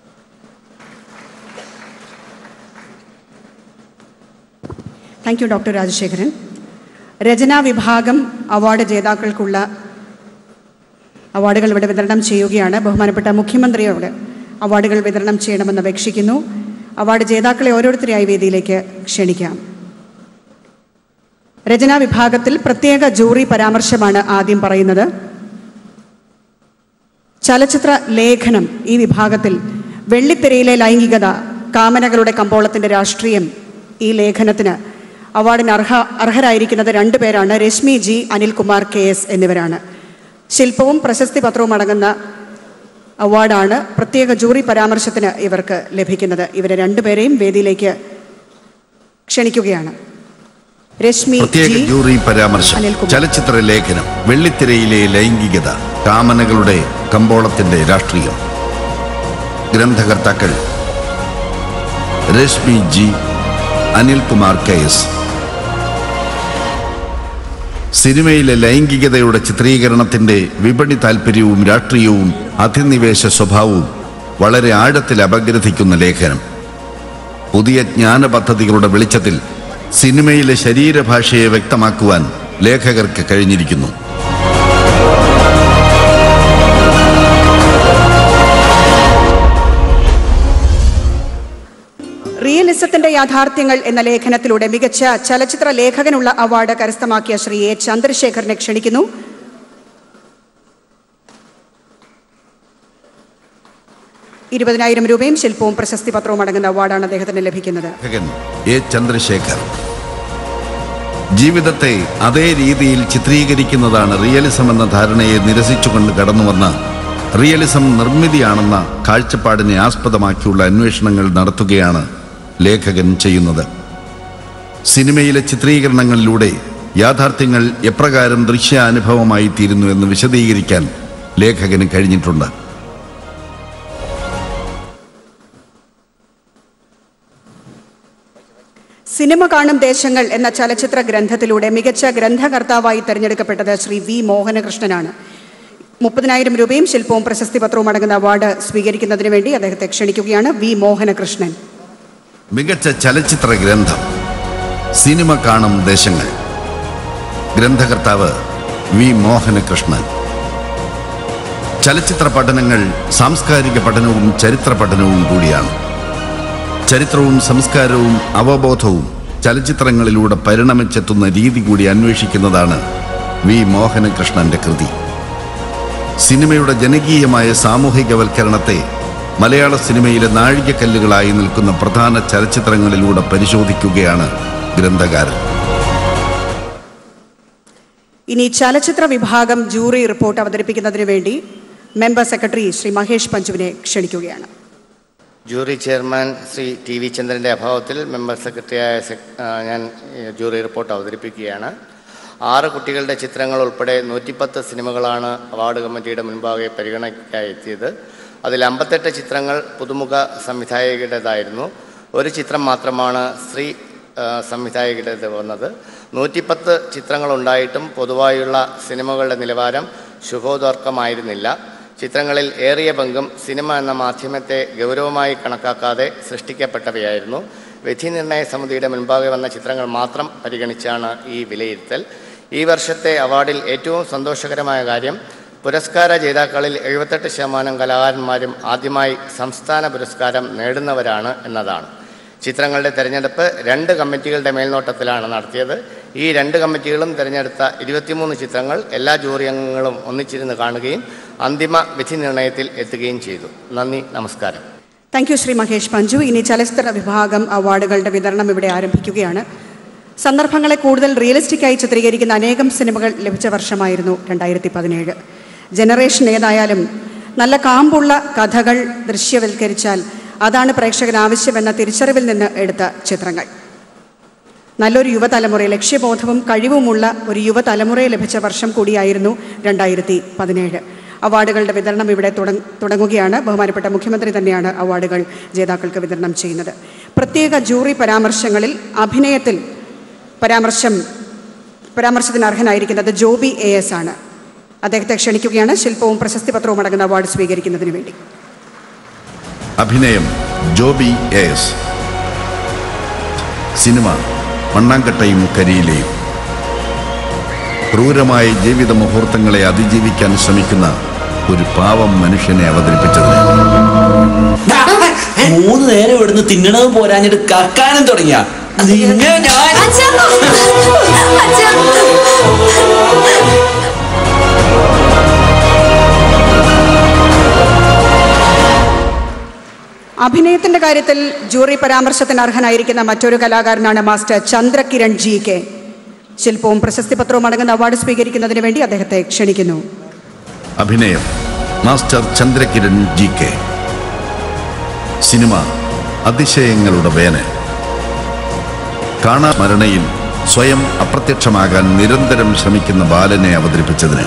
താങ്ക് യു ഡോക്ടർ രാജശേഖരൻ രചനാ വിഭാഗം അവാർഡ് ജേതാക്കൾക്കുള്ള അവാർഡുകൾ ഇവിടെ വിതരണം ചെയ്യുകയാണ് ബഹുമാനപ്പെട്ട മുഖ്യമന്ത്രിയോട് അവാർഡുകൾ വിതരണം ചെയ്യണമെന്ന് അപേക്ഷിക്കുന്നു അവാർഡ് ജേതാക്കളെ ഓരോരുത്തരെയായി വേദിയിലേക്ക് ക്ഷണിക്കാം രചനാ വിഭാഗത്തിൽ പ്രത്യേക ജൂറി പരാമർശമാണ് ആദ്യം പറയുന്നത് ചലച്ചിത്ര ലേഖനം ഈ വിഭാഗത്തിൽ വെള്ളിത്തിരയിലെ ലൈംഗികത കാമനകളുടെ കമ്പോളത്തിന്റെ രാഷ്ട്രീയം ഈ ലേഖനത്തിന് അവാർഡിന് അർഹ അർഹരായിരിക്കുന്നത് രണ്ടുപേരാണ് Rashmi G Anilkumar K S എന്നിവരാണ് ശില്പവും പ്രശസ്തി പത്രവും അടങ്ങുന്ന അവാർഡാണ് പ്രത്യേക ജൂറി പരാമർശത്തിന് ഇവർക്ക് ലഭിക്കുന്നത് ഇവരെ രണ്ടുപേരെയും വേദിയിലേക്ക് ക്ഷണിക്കുകയാണ് രശ്മി പ്രത്യേക ജി ജൂറി പരാമർശം അനിൽകുമാർ. ചലച്ചിത്ര ലേഖനം വെള്ളിത്തിരയിലെ ലൈംഗികത കാമനകളുടെ കമ്പോളത്തിന്റെ രാഷ്ട്രീയം ഗ്രന്ഥകർത്താക്കൾ Rashmi G Anilkumar K S സിനിമയിലെ ലൈംഗികതയുടെ ചിത്രീകരണത്തിന്റെ വിപണി താൽപ്പര്യവും രാഷ്ട്രീയവും അധിനിവേശ സ്വഭാവവും വളരെ ആഴത്തിൽ അപഗ്രഥിക്കുന്ന ലേഖനം പുതിയ ജ്ഞാന പദ്ധതികളുടെ വെളിച്ചത്തിൽ സിനിമയിലെ ശരീരഭാഷയെ വ്യക്തമാക്കുവാൻ ലേഖകർക്ക് കഴിഞ്ഞിരിക്കുന്നു റിയലിസത്തിന്റെ യാഥാർത്ഥ്യങ്ങൾ എന്ന ലേഖനത്തിലൂടെ മികച്ച ചലച്ചിത്ര ലേഖകനുള്ള അവാർഡ് കരസ്ഥമാക്കിയ ശ്രീ എ ചന്ദ്രശേഖരനെ ക്ഷണിക്കുന്നു ഇരുപതിനായിരം രൂപയും ശില്പവും പ്രശസ്തി പത്രവും അടങ്ങുന്ന അവാർഡാണ് അദ്ദേഹത്തിന് ലഭിക്കുന്നത് ലേഖകൻ എ ചന്ദ്രശേഖർ ജീവിതത്തെ അതേ രീതിയിൽ ചിത്രീകരിക്കുന്നതാണ് റിയലിസം എന്ന ധാരണയെ നിരസിച്ചുകൊണ്ട് കടന്നുവന്ന റിയലിസം നിർമ്മിതിയാണെന്ന കാഴ്ചപ്പാടിനെ ആസ്പദമാക്കിയുള്ള അന്വേഷണങ്ങൾ നടത്തുകയാണ് ലേഖകൻ ചെയ്യുന്നത് സിനിമയിലെ ചിത്രീകരണങ്ങളിലൂടെ യാഥാർത്ഥ്യങ്ങൾ എപ്രകാരം ദൃശ്യാനുഭവമായി തീരുന്നു എന്ന് വിശദീകരിക്കാൻ ലേഖകന് കഴിഞ്ഞിട്ടുണ്ട് സിനിമ കാണും ദേശങ്ങൾ എന്ന ചലച്ചിത്ര ഗ്രന്ഥത്തിലൂടെ മികച്ച ഗ്രന്ഥകർത്താവായി തെരഞ്ഞെടുക്കപ്പെട്ടത് ശ്രീ വി മോഹനകൃഷ്ണനാണ് മുപ്പതിനായിരം രൂപയും ശില്പവും പ്രശസ്തി പത്രവും അടങ്ങുന്ന അവാർഡ് സ്വീകരിക്കുന്നതിന് വേണ്ടി അദ്ദേഹത്തെ ക്ഷണിക്കുകയാണ് വി മോഹനകൃഷ്ണൻ മികച്ച ചലച്ചിത്ര ഗ്രന്ഥം സിനിമ കാണും ദേശങ്ങൾ ഗ്രന്ഥകർത്താവ് വി മോഹനകൃഷ്ണൻ ചലച്ചിത്ര പഠനങ്ങൾ സാംസ്കാരിക പഠനവും ചരിത്ര പഠനവും കൂടിയാണ് ചരിത്രവും സംസ്കാരവും അവബോധവും ചലച്ചിത്രങ്ങളിലൂടെ പരിണമിച്ചെത്തുന്ന രീതി കൂടി അന്വേഷിക്കുന്നതാണ് വി മോഹനകൃഷ്ണന്റെ കൃതി സിനിമയുടെ ജനകീയമായ സാമൂഹികവൽക്കരണത്തെ മലയാള സിനിമയിലെ നാഴികക്കല്ലുകളായി നിൽക്കുന്ന പ്രധാന ചലച്ചിത്രങ്ങളിലൂടെ പരിശോധിക്കുകയാണ് ഗ്രന്ഥകാരൻ ഇനി ചലച്ചിത്ര വിഭാഗം ജൂറി റിപ്പോർട്ട് അവതരിപ്പിക്കുന്നതിന് വേണ്ടി മെമ്പർ സെക്രട്ടറി ശ്രീ മഹേഷ് പഞ്ചുവിനെ ക്ഷണിക്കുകയാണ് jury chairman Shri T V ചന്ദ്രൻ്റെ അഭാവത്തിൽ മെമ്പർ സെക്രട്ടറിയായ സെ- ആ, ഞാൻ ഈ ജൂറി റിപ്പോർട്ട് അവതരിപ്പിക്കുകയാണ് ആറ് കുട്ടികളുടെ ചിത്രങ്ങൾ ഉൾപ്പെടെ നൂറ്റിപ്പത്ത് സിനിമകളാണ് അവാർഡ് കമ്മിറ്റിയുടെ മുൻപാകെ പരിഗണനയ്ക്കായി എത്തിയത് അതിൽ അമ്പത്തെട്ട് ചിത്രങ്ങൾ പുതുമുഖ സംവിധായകരുടേതായിരുന്നു ഒരു ചിത്രം മാത്രമാണ് സ്ത്രീ ആ, സംവിധായകരുടേത് വന്നത് നൂറ്റിപ്പത്ത് ചിത്രങ്ങളുണ്ടായിട്ടും പൊതുവായുള്ള സിനിമകളുടെ നിലവാരം ശുഭോദർക്കമായിരുന്നില്ല ചിത്രങ്ങളിൽ ഏറിയ പങ്കും സിനിമ എന്ന മാധ്യമത്തെ ഗൗരവമായി കണക്കാക്കാതെ സൃഷ്ടിക്കപ്പെട്ടവയായിരുന്നു വിധി നിർണയ സമിതിയുടെ മുൻപാകെ വന്ന ചിത്രങ്ങൾ മാത്രം പരിഗണിച്ചാണ് ഈ വിലയിരുത്തൽ ഈ വർഷത്തെ അവാർഡിൽ ഏറ്റവും സന്തോഷകരമായ കാര്യം പുരസ്കാര ജേതാക്കളിൽ എഴുപത്തെട്ട് ശതമാനം കലാകാരന്മാരും ആദ്യമായി സംസ്ഥാന പുരസ്കാരം നേടുന്നവരാണ് എന്നതാണ് ചിത്രങ്ങളുടെ തെരഞ്ഞെടുപ്പ് രണ്ട് കമ്മിറ്റികളുടെ മേൽനോട്ടത്തിലാണ് നടത്തിയത് ഈ രണ്ട് കമ്മിറ്റികളും തിരഞ്ഞെടുത്ത ഇരുപത്തിമൂന്ന് ചിത്രങ്ങൾ എല്ലാ ജൂറി അംഗങ്ങളും ഒന്നിച്ചിരുന്ന് കാണുകയും അന്തിമ വിധി നിർണയത്തിൽ എത്തുകയും ചെയ്തു നന്ദി നമസ്കാരം താങ്ക് യു ശ്രീ മഹേഷ് പഞ്ചു ഇനി ചലച്ചിത്ര വിഭാഗം അവാർഡുകളുടെ വിതരണം ഇവിടെ ആരംഭിക്കുകയാണ് സന്ദർഭങ്ങളെ കൂടുതൽ റിയലിസ്റ്റിക്കായി ചിത്രീകരിക്കുന്ന അനേകം സിനിമകൾ ലഭിച്ച വർഷമായിരുന്നു രണ്ടായിരത്തി പതിനേഴ് ജനറേഷൻ ഏതായാലും നല്ല കാമ്പുള്ള കഥകൾ ദൃശ്യവൽക്കരിച്ചാൽ അതാണ് പ്രേക്ഷകന് ആവശ്യമെന്ന തിരിച്ചറിവിൽ നിന്ന് എടുത്ത ചിത്രങ്ങൾ നല്ലൊരു യുവതലമുറയെ ലക്ഷ്യബോധവും കഴിവുമുള്ള ഒരു യുവതലമുറയെ ലഭിച്ച വർഷം കൂടിയായിരുന്നു രണ്ടായിരത്തി പതിനേഴ് അവാർഡുകളുടെ വിതരണം ഇവിടെ തുടങ് തുടങ്ങുകയാണ് ബഹുമാനപ്പെട്ട മുഖ്യമന്ത്രി തന്നെയാണ് അവാർഡുകൾ ജേതാക്കൾക്ക് വിതരണം ചെയ്യുന്നത് പ്രത്യേക ജൂറി പരാമർശങ്ങളിൽ അഭിനയത്തിൽ പരാമർശം പരാമർശത്തിന് അർഹനായിരിക്കുന്നത് ജോബി എ എസ് ആണ് അദ്ദേഹത്തെ ക്ഷണിക്കുകയാണ് ശില്പവും പ്രശസ്തി പത്രവും അടങ്ങുന്ന അവാർഡ് സ്വീകരിക്കുന്നതിന് വേണ്ടി അഭിനയം ജോബി എസ് സിനിമ മണ്ണാങ്കട്ടയും കരിയിലെയും ക്രൂരമായ ജീവിത മുഹൂർത്തങ്ങളെ അതിജീവിക്കാൻ ശ്രമിക്കുന്ന ഒരു പാവം മനുഷ്യനെ അവതരിപ്പിച്ചതിന് മൂന്ന് നേരം ഇവിടുന്ന് തിന്നണത് പോരാഞ്ഞിട്ട് കക്കാനും തുടങ്ങിയ നിന്നെ ഞാൻ അഭിനയത്തിന്റെ കാര്യത്തിൽ ജൂറി പരാമർശത്തിന് അർഹനായിരിക്കുന്ന മറ്റൊരു കലാകാരനാണ് മാസ്റ്റർ ചന്ദ്രകിരൺ ജി കെ ശില്പവും പ്രശസ്തി പത്രവും അടങ്ങുന്ന അവാർഡ് സ്വീകരിക്കുന്നതിന് വേണ്ടി അദ്ദേഹത്തെ ക്ഷണിക്കുന്നു അഭിനയം master Chandrakiran G K cinema അതിശയങ്ങളുടെ വേനൽ കാണാ മരണയിൽ സ്വയം അപ്രത്യക്ഷമാകാൻ നിരന്തരം ശ്രമിക്കുന്ന ബാലനെ അവതരിപ്പിച്ചതിന്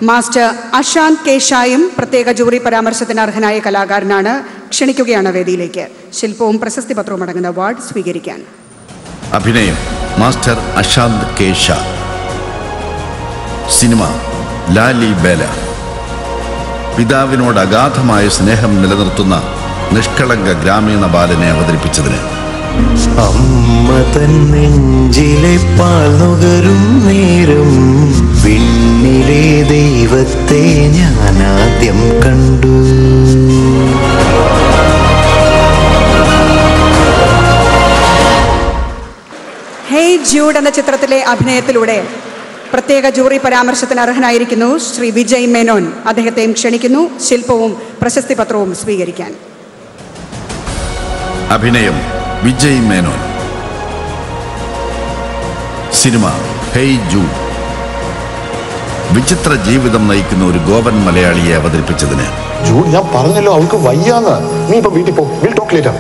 മാസ്റ്റർ അശാന്ത് കേശായും പ്രത്യേക ജൂറി പരാമർശത്തിന് അർഹനായ കലാകാരനാണ് ക്ഷണിക്കുകയാണ് വേദിയിലേക്ക് ശില്പവും പ്രശസ്തി പത്രവും അടങ്ങുന്ന അവാർഡ് സ്വീകരിക്കാൻ അഭിനയം master Ashanth K Shah cinema Lalibela പിതാവിനോട് അഗാധമായ സ്നേഹം നിലനിർത്തുന്ന നിഷ്കളങ്ക ഗ്രാമീണ ബാലനെ അവതരിപ്പിച്ചതിന് അമ്മ തൻ നെഞ്ചിലെ പാൽ നുകരും നേരം വിണ്ണിലെ ദൈവത്തെ ഞാൻ ആദ്യം കണ്ടു ഹേയ് ജൂഡ് എന്ന ചിത്രത്തിലെ അഭിനയത്തിലൂടെ പ്രത്യേക ജൂറി പരാമർശത്തിന് അർഹനായിരിക്കുന്നു ശ്രീ വിജയ് മേനോൻ അദ്ദേഹത്തെയും ക്ഷണിക്കുന്നു ശില്പവും പ്രശസ്തി പത്രവും സ്വീകരിക്കാൻ അഭിനയം വിജയ് മേനോൻ സിനിമ ഹെയ് ജൂ വിചിത്ര ജീവിതം നയിക്കുന്ന ഒരു ഗോപൻ മലയാളിയെ അവതരിപ്പിച്ചതിന് ജൂഡ് ഞാൻ പറഞ്ഞല്ലോ അവൾക്ക് വയ്യാന്ന് നീ ഇപ്പൊ വീട്ടിൽ പോ വിൽ ടോക്ക് ലേറ്റർ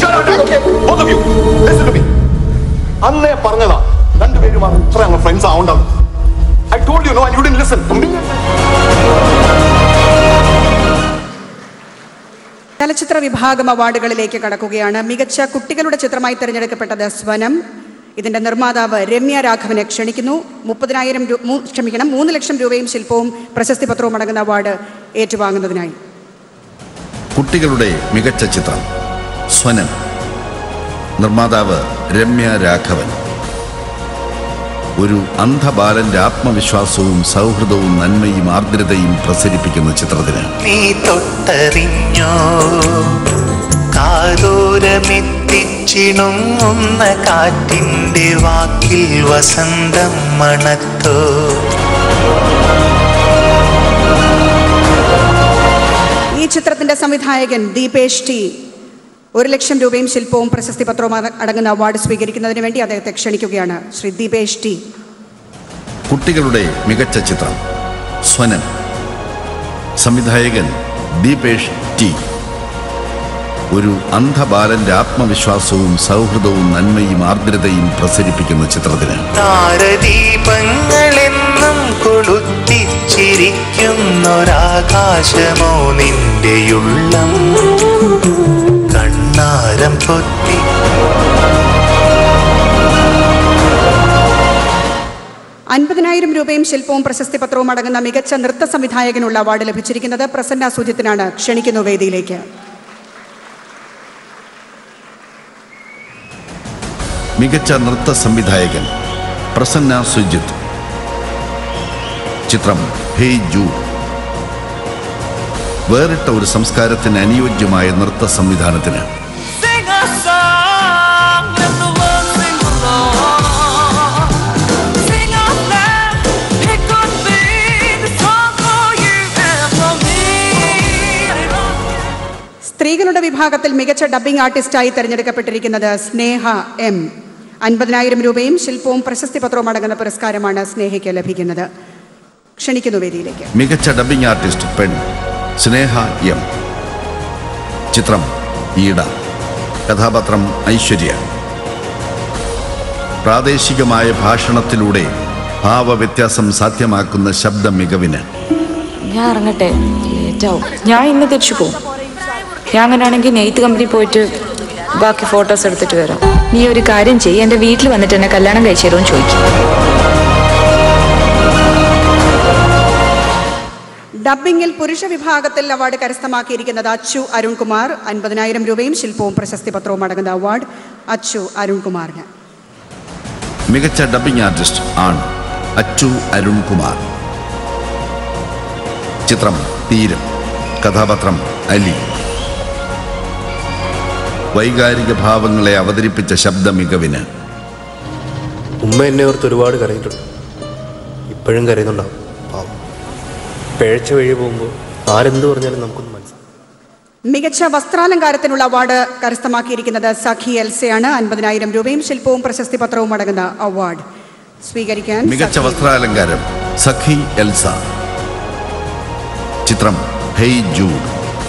അന്നേ പറഞ്ഞതാ രണ്ടുപേരും അത്ര അങ്ങ് ഫ്രണ്ട്സ് ആവണ്ടെന്ന് I told you no and you didn't listen ചലച്ചിത്ര വിഭാഗം അവാർഡുകളിലേക്ക് കടക്കുകയാണ് മികച്ച കുട്ടികളുടെ ചിത്രമായി തിരഞ്ഞെടുക്കപ്പെട്ടത് സ്വനം ഇതിന്റെ നിർമ്മാതാവ് രമ്യ രാഘവനെ ക്ഷണിക്കുന്നു മുപ്പതിനായിരം രൂ- മൂ- ക്ഷമിക്കണം മൂന്ന് ലക്ഷം രൂപയും ശില്പവും പ്രശസ്തി പത്രവും അടങ്ങുന്ന അവാർഡ് ഏറ്റുവാങ്ങുന്നതിനായി കുട്ടികളുടെ മികച്ച ചിത്രം സ്വനം നിർമ്മാതാവ് രമ്യ രാഘവൻ ഒരു അന്ധബാലന്റെ ആത്മവിശ്വാസവും സൗഹൃദവും നന്മയും ആർദ്രതയും പ്രസരിപ്പിക്കുന്ന ചിത്രത്തിന് നീ തൊട്ടറിഞ്ഞോ കാതോരമെത്തിച്ചിണുങ്ങുന്ന കാറ്റിൻ്റെ വാക്കിൽ വസന്തം മണത്തോ ഈ ചിത്രത്തിന്റെ സംവിധായകൻ ദീപേഷ് ടി ഒരു ലക്ഷം രൂപയും ശില്പവും പ്രശസ്തി പത്രവും അട- അടങ്ങുന്ന അവാർഡ് സ്വീകരിക്കുന്നതിന് വേണ്ടി അദ്ദേഹത്തെ ക്ഷണിക്കുകയാണ് ശ്രീ ദീപേഷ് ടി കുട്ടികളുടെ മികച്ച ചിത്രം സ്വനം സംവിധായകൻ ദീപേഷ് ടി ഒരു അന്ധബാലന്റെ ആത്മവിശ്വാസവും സൗഹൃദവും നന്മയും ആർദ്രതയും പ്രസരിപ്പിക്കുന്ന ചിത്രത്തിന് താരദീപങ്ങളെന്നും കൊളുത്തിച്ചിരിക്കുന്നൊരാകാശമോ നിന്റെയുള്ളം കണ്ണാരം പൊത്തി അൻപതിനായിരം രൂപയും ശില്പവും പ്രശസ്തി പത്രവും അടങ്ങുന്ന മികച്ച നൃത്ത സംവിധായകനുള്ള അവാർഡ് ലഭിച്ചിരിക്കുന്നത് പ്രസന്ന സുജിത്തിനാണ് ക്ഷണിക്കുന്നു വേദിയിലേക്ക് മികച്ച നൃത്ത സംവിധായകൻ പ്രസന്ന സുജിത്ത് ചിത്രം ഹേയ് ജൂ വേറിട്ട ഒരു സംസ്കാരത്തിന് അനുയോജ്യമായ നൃത്ത സംവിധാനത്തിന് Sing a song, let the world sing along. Sing out loud, it could be the song for you and for me. സ്ത്രീകളുടെ വിഭാഗത്തിൽ മികച്ച ഡബ്ബിംഗ് ആർട്ടിസ്റ്റായി തെരഞ്ഞെടുക്കപ്പെട്ടിരിക്കുന്നത് സ്നേഹ എം അൻപതിനായിരം രൂപയും ശില്പവും പ്രശസ്തി പത്രവും അടങ്ങുന്ന പുരസ്കാരമാണ് സ്നേഹയ്ക്ക് ലഭിക്കുന്നത് ക്ഷണിക്കുന്നു വേദിയിലേക്ക് മികച്ച ഡബ്ബിംഗ് ആർട്ടിസ്റ്റ് പെൺ സ്നേഹ എം ചിത്രം ഈട കഥാപാത്രം ഐശ്വര്യ പ്രാദേശികമായ ഭാഷണത്തിലൂടെ ഭാവവ്യത്യാസം സാധ്യമാക്കുന്ന ശബ്ദ മികവിന് ഞാൻ ഇറങ്ങട്ടെ ലേറ്റാവും ഞാൻ ഇന്ന് തിരിച്ചു പോകും ഞാൻ അങ്ങനെയാണെങ്കിൽ നെയ്ത്ത് കമ്പനി പോയിട്ട് ബാക്കി ഫോട്ടോസ് എടുത്തിട്ട് വരാം നീ ഒരു കാര്യം ചെയ്യ് എൻ്റെ വീട്ടിൽ വന്നിട്ട് എന്നെ കല്യാണം കഴിച്ചു തരുമെന്ന് ചോദിക്കും ഡബ്ബിംഗിൽ പുരുഷ വിഭാഗത്തിൽ അവാർഡ് കരസ്ഥമാക്കിയിരിക്കുന്നത് അച്ചു അരുൺകുമാർ അൻപതിനായിരം രൂപയും ശില്പവും പ്രശസ്തി പത്രവും അടങ്ങുന്ന അവാർഡ് അച്ചു അരുൺകുമാറിന് മികച്ച ഡബ്ബിംഗ് ആർട്ടിസ്റ്റ് ആണ് അച്ചു അരുൺകുമാർ ചിത്രം തീരം കഥാപാത്രം അലി വൈകാരിക ഭാവങ്ങളെ അവതരിപ്പിച്ച ശബ്ദ മികവിന് ഉമ്മ എന്നെ ഓർത്ത് ഒരുപാട് കരഞ്ഞിട്ടുണ്ട് ഇപ്പോഴും കരയുന്നുണ്ടാവും പാവം പിഴച്ച വഴി പോകുമ്പോൾ ആരെന്ത് പറഞ്ഞാലും നമുക്കൊന്നും മനസ്സിലാവും മികച്ച വസ്ത്രാലങ്കാരത്തിനുള്ള അവാർഡ് കരസ്ഥമാക്കിയിരിക്കുന്നത് സഖി എൽസയാണ് അൻപതിനായിരം രൂപയും ശില്പവും പ്രശസ്തി പത്രവും അടങ്ങുന്ന അവാർഡ് സ്വീകരിക്കാൻ മികച്ച സഖി. വസ്ത്രാലങ്കാരം സഖി എൽസ ചിത്രം ഹെയ് ജൂഡ്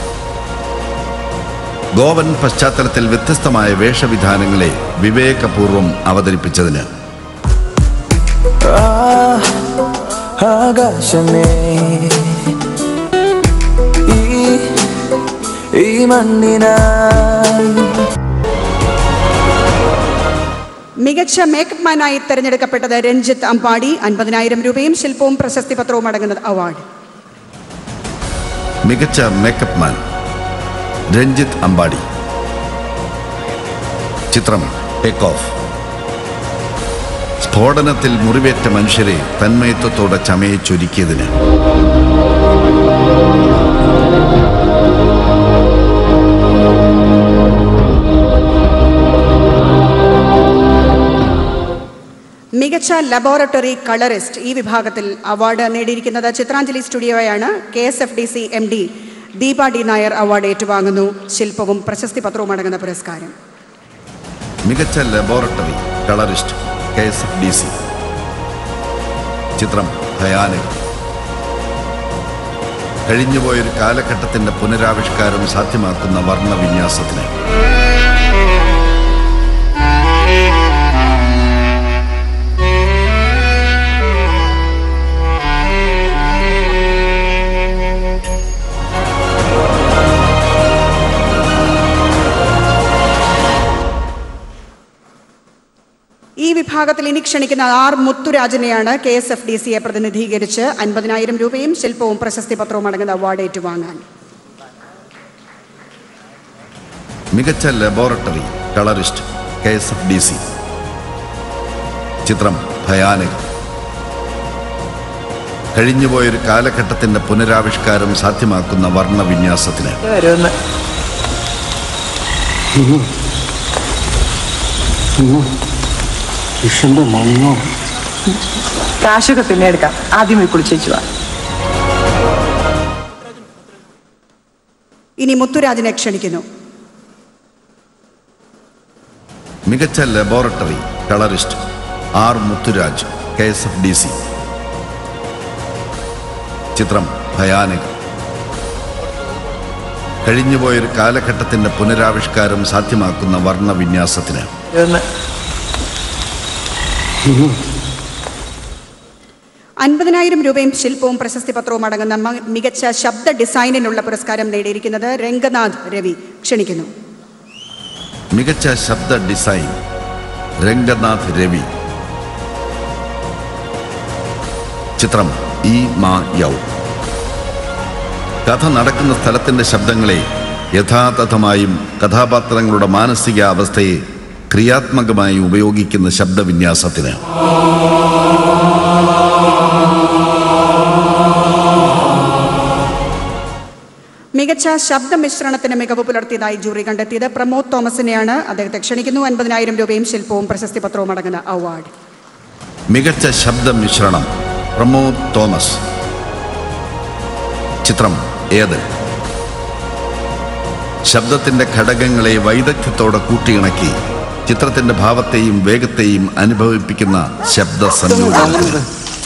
ഗോവൻ പശ്ചാത്തലത്തിൽ വ്യത്യസ്തമായ വേഷവിധാനങ്ങളെ വിവേകപൂർവം അവതരിപ്പിച്ചതിന് ആ ആ ആകാശമേ ഈ ഈ മണ്ണിനായി മികച്ച മേക്കപ്പ് മാനായി തെരഞ്ഞെടുക്കപ്പെട്ടത് രഞ്ജിത്ത് അമ്പാടി അൻപതിനായിരം രൂപയും ശില്പവും പ്രശസ്തി പത്രവും അടങ്ങുന്ന അവാർഡ് മികച്ച മേക്കപ്പ് മാൻ രഞ്ജിത്ത് അമ്പാടി ചിത്രം ടേക്ക് ഓഫ് സ്ഫോടനത്തിൽ മുറിവേറ്റ മനുഷ്യരെ തന്മയത്വത്തോടെ ചമയച്ചൊരുക്കിയതിന് മികച്ച ലബോറട്ടറി കളറിസ്റ്റ് ഈ വിഭാഗത്തിൽ അവാർഡ് നേടിയിരിക്കുന്നത് ചിത്രാഞ്ജലി സ്റ്റുഡിയോയാണ് K S F D C M D Deepa D Nair award ഏറ്റുവാങ്ങുന്നു ശില്പവും പ്രശസ്തി പത്രവും അടങ്ങുന്ന പുരസ്കാരം മികച്ച laboratory colourist K S F D C ചിത്രം ഭയാനകം കഴിഞ്ഞുപോയൊരു കാലഘട്ടത്തിന്റെ പുനരാവിഷ്കാരം സാധ്യമാക്കുന്ന വർണ്ണവിന്യാസത്തിന് ഈ വിഭാഗത്തിൽ ഇനി ക്ഷണിക്കുന്ന ആർ മുത്തുരാജനെയാണ് കെ എസ് എഫ് ഡി സിയെ പ്രതിനിധീകരിച്ച് അൻപതിനായിരം രൂപയും ശില്പവും പ്രശസ്തി പത്രവും അടങ്ങുന്ന അവാർഡ് ഏറ്റുവാങ്ങാൻ മികച്ച laboratory colourist K S F D C ചിത്രം ഭയാനകം കഴിഞ്ഞുപോയൊരു കാലഘട്ടത്തിന്റെ പുനരാവിഷ്കാരം സാധ്യമാക്കുന്ന വർണ്ണവിന്യാസത്തിന് വരുമെന്ന് വിഷന്റെ മണ്ണോ കാശൊക്കെ പിന്നെ എടുക്കാം ആദ്യം പോയി കുളിച്ചേച്ചു വാ ഇനി മുത്തുരാജനെ ക്ഷണിക്കുന്നു മികച്ച laboratory colourist R Muthuraj K S F D C ചിത്രം ഭയാനകം കഴിഞ്ഞുപോയൊരു കാലഘട്ടത്തിന്റെ പുനരാവിഷ്കാരം സാധ്യമാക്കുന്ന വർണ്ണവിന്യാസത്തിന് വരുമെന്ന് അൻപതിനായിരം രൂപയും ശില്പവും പ്രശസ്തി പത്രവും അടങ്ങുന്ന മ- മികച്ച ശബ്ദ ഡിസൈനിനുള്ള പുരസ്കാരം നേടിയിരിക്കുന്നത് രംഗനാഥ് രവി ക്ഷണിക്കുന്നു മികച്ച ശബ്ദ ഡിസൈൻ രംഗനാഥ് രവി ചിത്രം ഈ മാ യൗ കഥ നടക്കുന്ന സ്ഥലത്തിന്റെ ശബ്ദങ്ങളെ യഥാതഥമായും കഥാപാത്രങ്ങളുടെ മാനസിക അവസ്ഥയെ ക്രിയാത്മകമായി ഉപയോഗിക്കുന്ന ശബ്ദവിന്യാസത്തിന് മികച്ച ശബ്ദ മിശ്രണത്തിന് മികവ് പുലർത്തിയതായി ജൂറി കണ്ടെത്തിയത് പ്രമോദ് തോമസിനെയാണ് അദ്ദേഹത്തെ ക്ഷണിക്കുന്നു അൻപതിനായിരം രൂപയും ശില്പവും പ്രശസ്തി പത്രവും അടങ്ങുന്ന അവാർഡ് മികച്ച ശബ്ദ മിശ്രണം പ്രമോദ് തോമസ് ചിത്രം ഏത് ശബ്ദത്തിന്റെ ഘടകങ്ങളെ വൈദഗ്ധ്യത്തോടെ കൂട്ടിയിണക്കി ചിത്രത്തിന്റെ ഭാവത്തെയും വേഗത്തെയും അനുഭവിപ്പിക്കുന്ന ശബ്ദ സംയോജനത്തിന്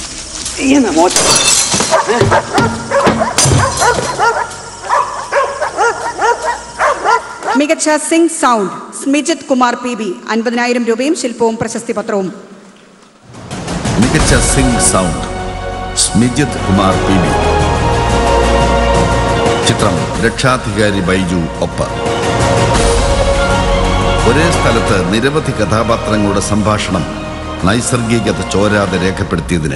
മികച്ച sync sound Smijith Kumar P B അൻപതിനായിരം രൂപയും ശില്പവും പ്രശസ്തി പത്രവും മികച്ച sync sound Smijith Kumar P B ചിത്രം രക്ഷാധികാരി ബൈജു ഒപ്പ ഒരേ സ്ഥലത്ത് നിരവധി കഥാപാത്രങ്ങളുടെ സംഭാഷണം നൈസർഗികത ചോരാതെ രേഖപ്പെടുത്തിയതിന്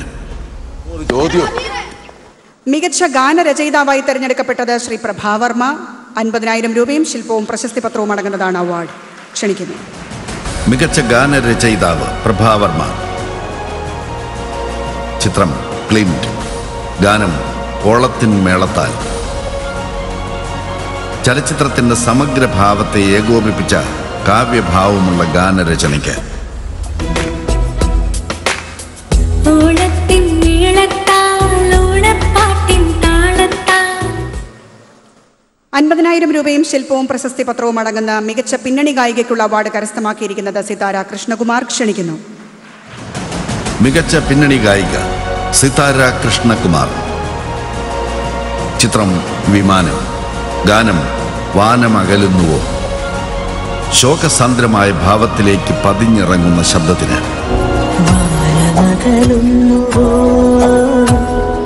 മികച്ച ഗാനരചയിതാവായി തെരഞ്ഞെടുക്കപ്പെട്ടത് ശ്രീ പ്രഭാവർമ്മ അൻപതിനായിരം രൂപയും ശില്പവും പ്രശസ്തി പത്രവും അടങ്ങുന്നതാണ് അവാർഡ് ക്ഷണിക്കുന്നു മികച്ച ഗാനരചയിതാവ് പ്രഭാവർമ്മ ചിത്രം ക്ലിംറ്റ് ഗാനം ഓളത്തിൻ മേളത്താൽ ചലച്ചിത്രത്തിന്റെ സമഗ്ര ഭാവത്തെ ഏകോപിപ്പിച്ച കാവ്യഭാവമുള്ള ഗാനരചനയ്ക്ക് ഓണത്തിൻ മേളത്താൽ ഓണപ്പാട്ടിൻ താളത്താൽ അൻപതിനായിരം രൂപയും ശില്പവും പ്രശസ്തി പത്രവും അടങ്ങുന്ന മികച്ച പിന്നണി ഗായികയ്ക്കുള്ള അവാർഡ് കരസ്ഥമാക്കിയിരിക്കുന്നത് സിതാര കൃഷ്ണകുമാർ ക്ഷണിക്കുന്നു മികച്ച പിന്നണി ഗായിക സിതാര കൃഷ്ണകുമാർ ചിത്രം വിമാനം ഗാനം വാനമകലുന്നുവോ ശോകസാന്ദ്രമായ ഭാവത്തിലേക്ക് പതിഞ്ഞിറങ്ങുന്ന ശബ്ദത്തിന് വാനമകലുന്നുവോ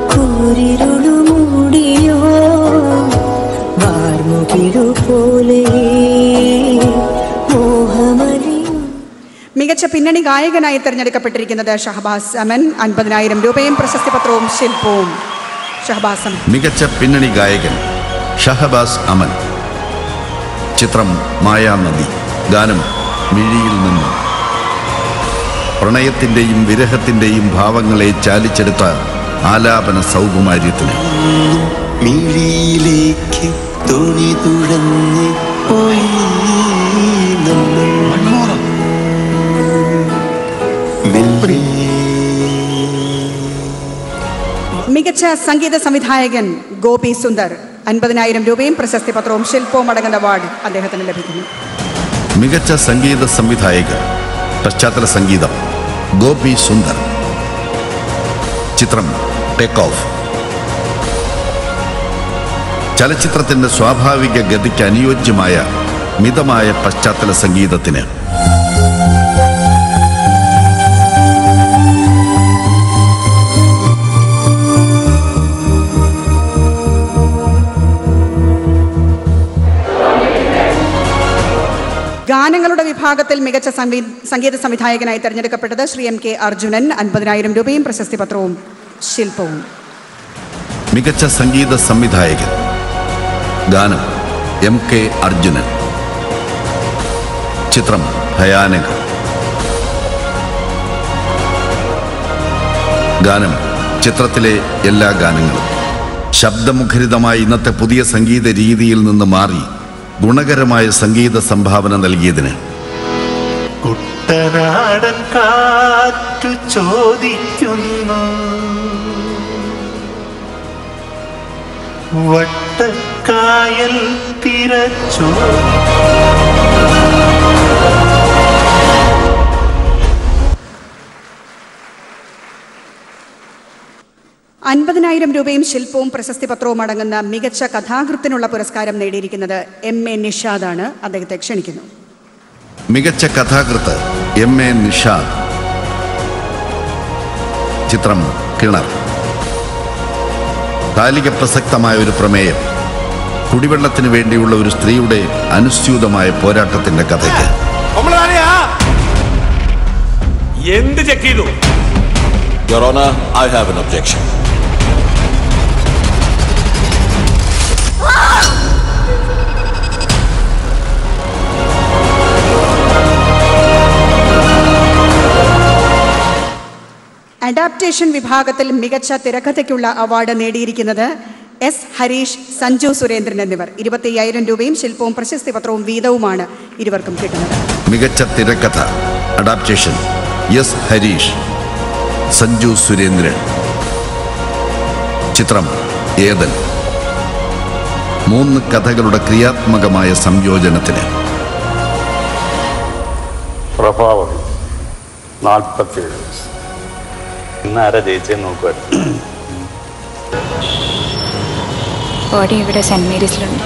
മികച്ച പിന്നണി ഗായകനായി തിരഞ്ഞെടുക്കപ്പെട്ടിരിക്കുന്നത് ഷഹബാസ് അമൻ അൻപതിനായിരം രൂപയും പ്രശസ്തി പത്രവും ശില്പവും ഷഹബാസ് അമൻ മികച്ച പിന്നണി ഗായകൻ ഷഹബാസ് അമൻ ചിത്രം മായാനദി ഗാനം മിഴിയിൽ നിന്നും പ്രണയത്തിൻ്റെയും വിരഹത്തിൻ്റെയും ഭാവങ്ങളെ ചാലിച്ചെടുത്ത ആലാപന സൗകുമാര്യത്തിന് മിഴിയിലേക്ക് തുണി തുഴഞ്ഞ് പോയി നമ്മൾ മെല്ലെ മികച്ച സംഗീത സംവിധായകൻ ഗോപി സുന്ദർ അൻപതിനായിരം രൂപയും പ്രശസ്തി പത്രവും ശില്പവും അടങ്ങുന്ന അവാർഡ് അദ്ദേഹത്തിന് ലഭിക്കുന്നു മികച്ച സംഗീത സംവിധായകൻ പശ്ചാത്തല സംഗീതം ഗോപി സുന്ദർ ചിത്രം ടേക്ക് ഓഫ് ചലച്ചിത്രത്തിന്റെ സ്വാഭാവിക ഗതിക്ക് അനുയോജ്യമായ മിതമായ പശ്ചാത്തല സംഗീതത്തിന് ഗാനങ്ങളുടെ വിഭാഗത്തിൽ മികച്ച സംവി- സംഗീത സംവിധായകനായി തെരഞ്ഞെടുക്കപ്പെട്ടത് ശ്രീ എം കെ അർജുനൻ അൻപതിനായിരം രൂപയും പ്രശസ്തി പത്രവും ശില്പവും മികച്ച സംഗീത സംവിധായകൻ ഗാനം എം കെ അർജുനൻ ചിത്രം ഭയാനകം ഗാനം ചിത്രത്തിലെ എല്ലാ ഗാനങ്ങളും ശബ്ദമുഖരിതമായ ഇന്നത്തെ പുതിയ സംഗീത രീതിയിൽ നിന്ന് മാറി ഗുണകരമായ സംഗീത സംഭാവന നൽകിയതിന് കുട്ടനാടൻ കാറ്റു ചോദിക്കുന്നു വട്ടക്കായൽ തിരച്ചോ അൻപതിനായിരം രൂപയും ശില്പവും പ്രശസ്തി പത്രവും അടങ്ങുന്ന മികച്ച കഥാകൃത്തിനുള്ള പുരസ്കാരം നേടിയിരിക്കുന്നത് എം എ നിഷാദാണ് അദ്ദേഹത്തെ ക്ഷണിക്കുന്നു മികച്ച കഥാകൃത്ത് എം എ നിഷാദ് ചിത്രം കിണർ കാലിക പ്രസക്തമായ ഒരു പ്രമേയം കുടിവെള്ളത്തിന് വേണ്ടിയുള്ള ഒരു സ്ത്രീയുടെ അനുസ്യൂതമായ പോരാട്ടത്തിന്റെ കഥയ്ക്ക് എന്ത് ചെക്ക് ചെയ്തു Your Honor, I have an objection. Adaptation വിഭാഗത്തിൽ മികച്ച തിരക്കഥയ്ക്കുള്ള അവാർഡ് നേടിയിരിക്കുന്നത് എസ് ഹരീഷ് സഞ്ജു സുരേന്ദ്രൻ എന്നിവർ ഇരുപത്തി അയ്യായിരം രൂപയും ശില്പവും പ്രശസ്തി പത്രവും വീതവുമാണ് ഇരുവർക്കും കിട്ടുന്നത് മികച്ച തിരക്കഥ അഡാപ്റ്റേഷൻ എസ് ഹരീഷ് സഞ്ജു സുരേന്ദ്രൻ ചിത്രം ഏതൻ മൂന്ന് കഥകളുടെ ക്രിയാത്മകമായ സംയോജനത്തിന് പ്രഭാവതി നാൽപ്പത്തിയേഴ് വയസ്സ് ഇന്ന് ആരാ ജയിച്ചെന്ന് നോക്കുമായിരുന്നു ബോഡി ഇവിടെ സെന്റ് മേരീസിലുണ്ട്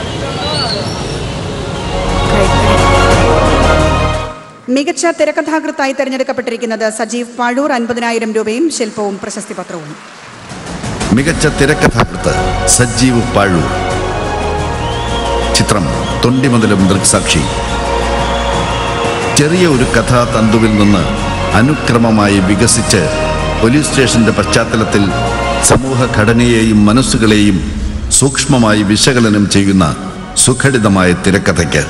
മികച്ച തിരക്കഥാകൃത്തായി തെരഞ്ഞെടുക്കപ്പെട്ടിരിക്കുന്നത് സജീവ് പാഴൂർ അൻപതിനായിരം രൂപയും ശില്പവും പ്രശസ്തി പത്രവും മികച്ച തിരക്കഥാകൃത്ത് സജീവ് പാഴൂർ ചിത്രം തൊണ്ടിമുതലും ദൃക്സാക്ഷി ചെറിയ ഒരു കഥാതന്തുവിൽ നിന്ന് അനുക്രമമായി വികസിച്ച് പോലീസ് സ്റ്റേഷന്റെ പശ്ചാത്തലത്തിൽ സമൂഹ ഘടനയെയും മനസ്സുകളെയും സൂക്ഷ്മമായി വിശകലനം ചെയ്യുന്ന സുഘടിതമായ തിരക്കഥയ്ക്ക്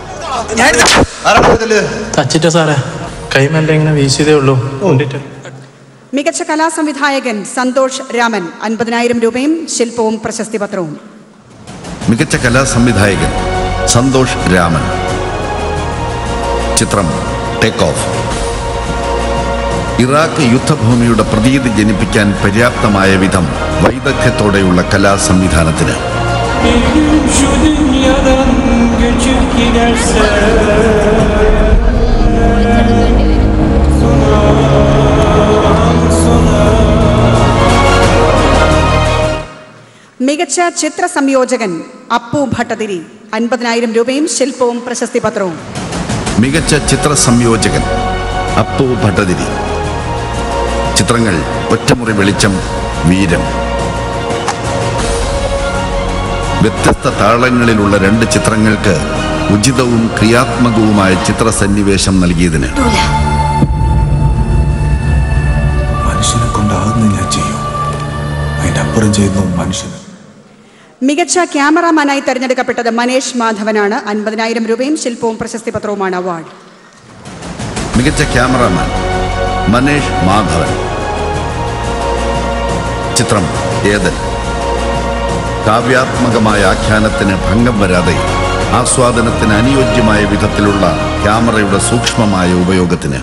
തച്ചിട്ട സാറേ കൈമല്ല ഇങ്ങനെ വീശിയതേ ഉള്ളൂ കൊണ്ടിട്ട് മികച്ച കലാസംവിധായകൻ സന്തോഷ് രാമൻ അൻപതിനായിരം രൂപയും ശില്പവും പ്രശസ്തി പത്രവും മികച്ച കലാസംവിധായകൻ സന്തോഷ് രാമൻ ചിത്രം ടേക്ക് ഓഫ് ഇറാഖ് യുദ്ധഭൂമിയുടെ പ്രതീതി ജനിപ്പിക്കാൻ പര്യാപ്തമായ വിധം വൈദഗ്ധ്യത്തോടെയുള്ള കലാസംവിധാനത്തിന് Şu dünyadan göçüp giderse മികച്ച ചിത്ര സംയോജകൻ അപ്പു ഭട്ടതിരി അൻപതിനായിരം രൂപയും ശില്പവും പ്രശസ്തി പത്രവും മികച്ച ചിത്ര സംയോജകൻ അപ്പു ഭട്ടതിരി ചിത്രങ്ങൾ ഒറ്റമുറി വെളിച്ചം വീരം വ്യത്യസ്ത താളങ്ങളിലുള്ള രണ്ട് ചിത്രങ്ങൾക്ക് ഉചിതവും ക്രിയാത്മകവുമായ ചിത്ര സന്നിവേശം നൽകിയതിന് ചെയ്യാവുന്ന ഞാൻ ചെയ്യും അതിൻ്റെ അപ്പുറം ചെയ്യുന്നു മനുഷ്യന് മികച്ച ക്യാമറാമാനായി തെരഞ്ഞെടുക്കപ്പെട്ടത് മനേഷ് മാധവനാണ് അൻപതിനായിരം രൂപയും ശില്പവും പ്രശസ്തി പത്രവുമാണ് അവാർഡ് മികച്ച ക്യാമറാമാൻ മനേഷ് മാധവൻ ചിത്രം ഏതൻ കാവ്യാത്മകമായ ആഖ്യാനത്തിന് ഭംഗം വരാതെ ആസ്വാദനത്തിന് അനുയോജ്യമായ വിധത്തിലുള്ള ക്യാമറയുടെ സൂക്ഷ്മമായ ഉപയോഗത്തിന്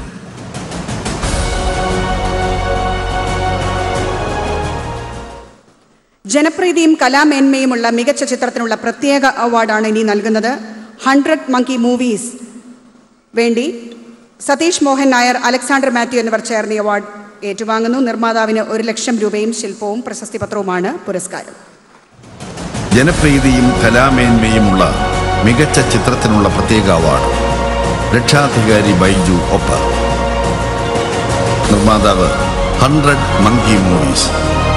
ജനപ്രീതിയും കലാമേന്മയുമുള്ള മികച്ച ചിത്രത്തിനുള്ള പ്രത്യേക അവാർഡാണ് ഇനി നൽകുന്നത് ഹൺഡ്രഡ് മങ്കി മൂവീസ് വേണ്ടി സതീഷ് മോഹൻ നായർ അലക്സാണ്ടർ മാത്യു എന്നിവർ ചേർന്ന് ഈ അവാർഡ് ഏറ്റുവാങ്ങുന്നു നിർമ്മാതാവിന് ഒരു ലക്ഷം രൂപയും ശില്പവും പ്രശസ്തി പത്രവുമാണ് പുരസ്കാരം ജനപ്രീതിയും കലാമേന്മയുമുള്ള മികച്ച ചിത്രത്തിനുള്ള പ്രത്യേക അവാർഡ് രക്ഷാധികാരി ബൈജു ഒപ്പ നിർമ്മാതാവ് ഹൺഡ്രഡ് മങ്കി മൂവീസ്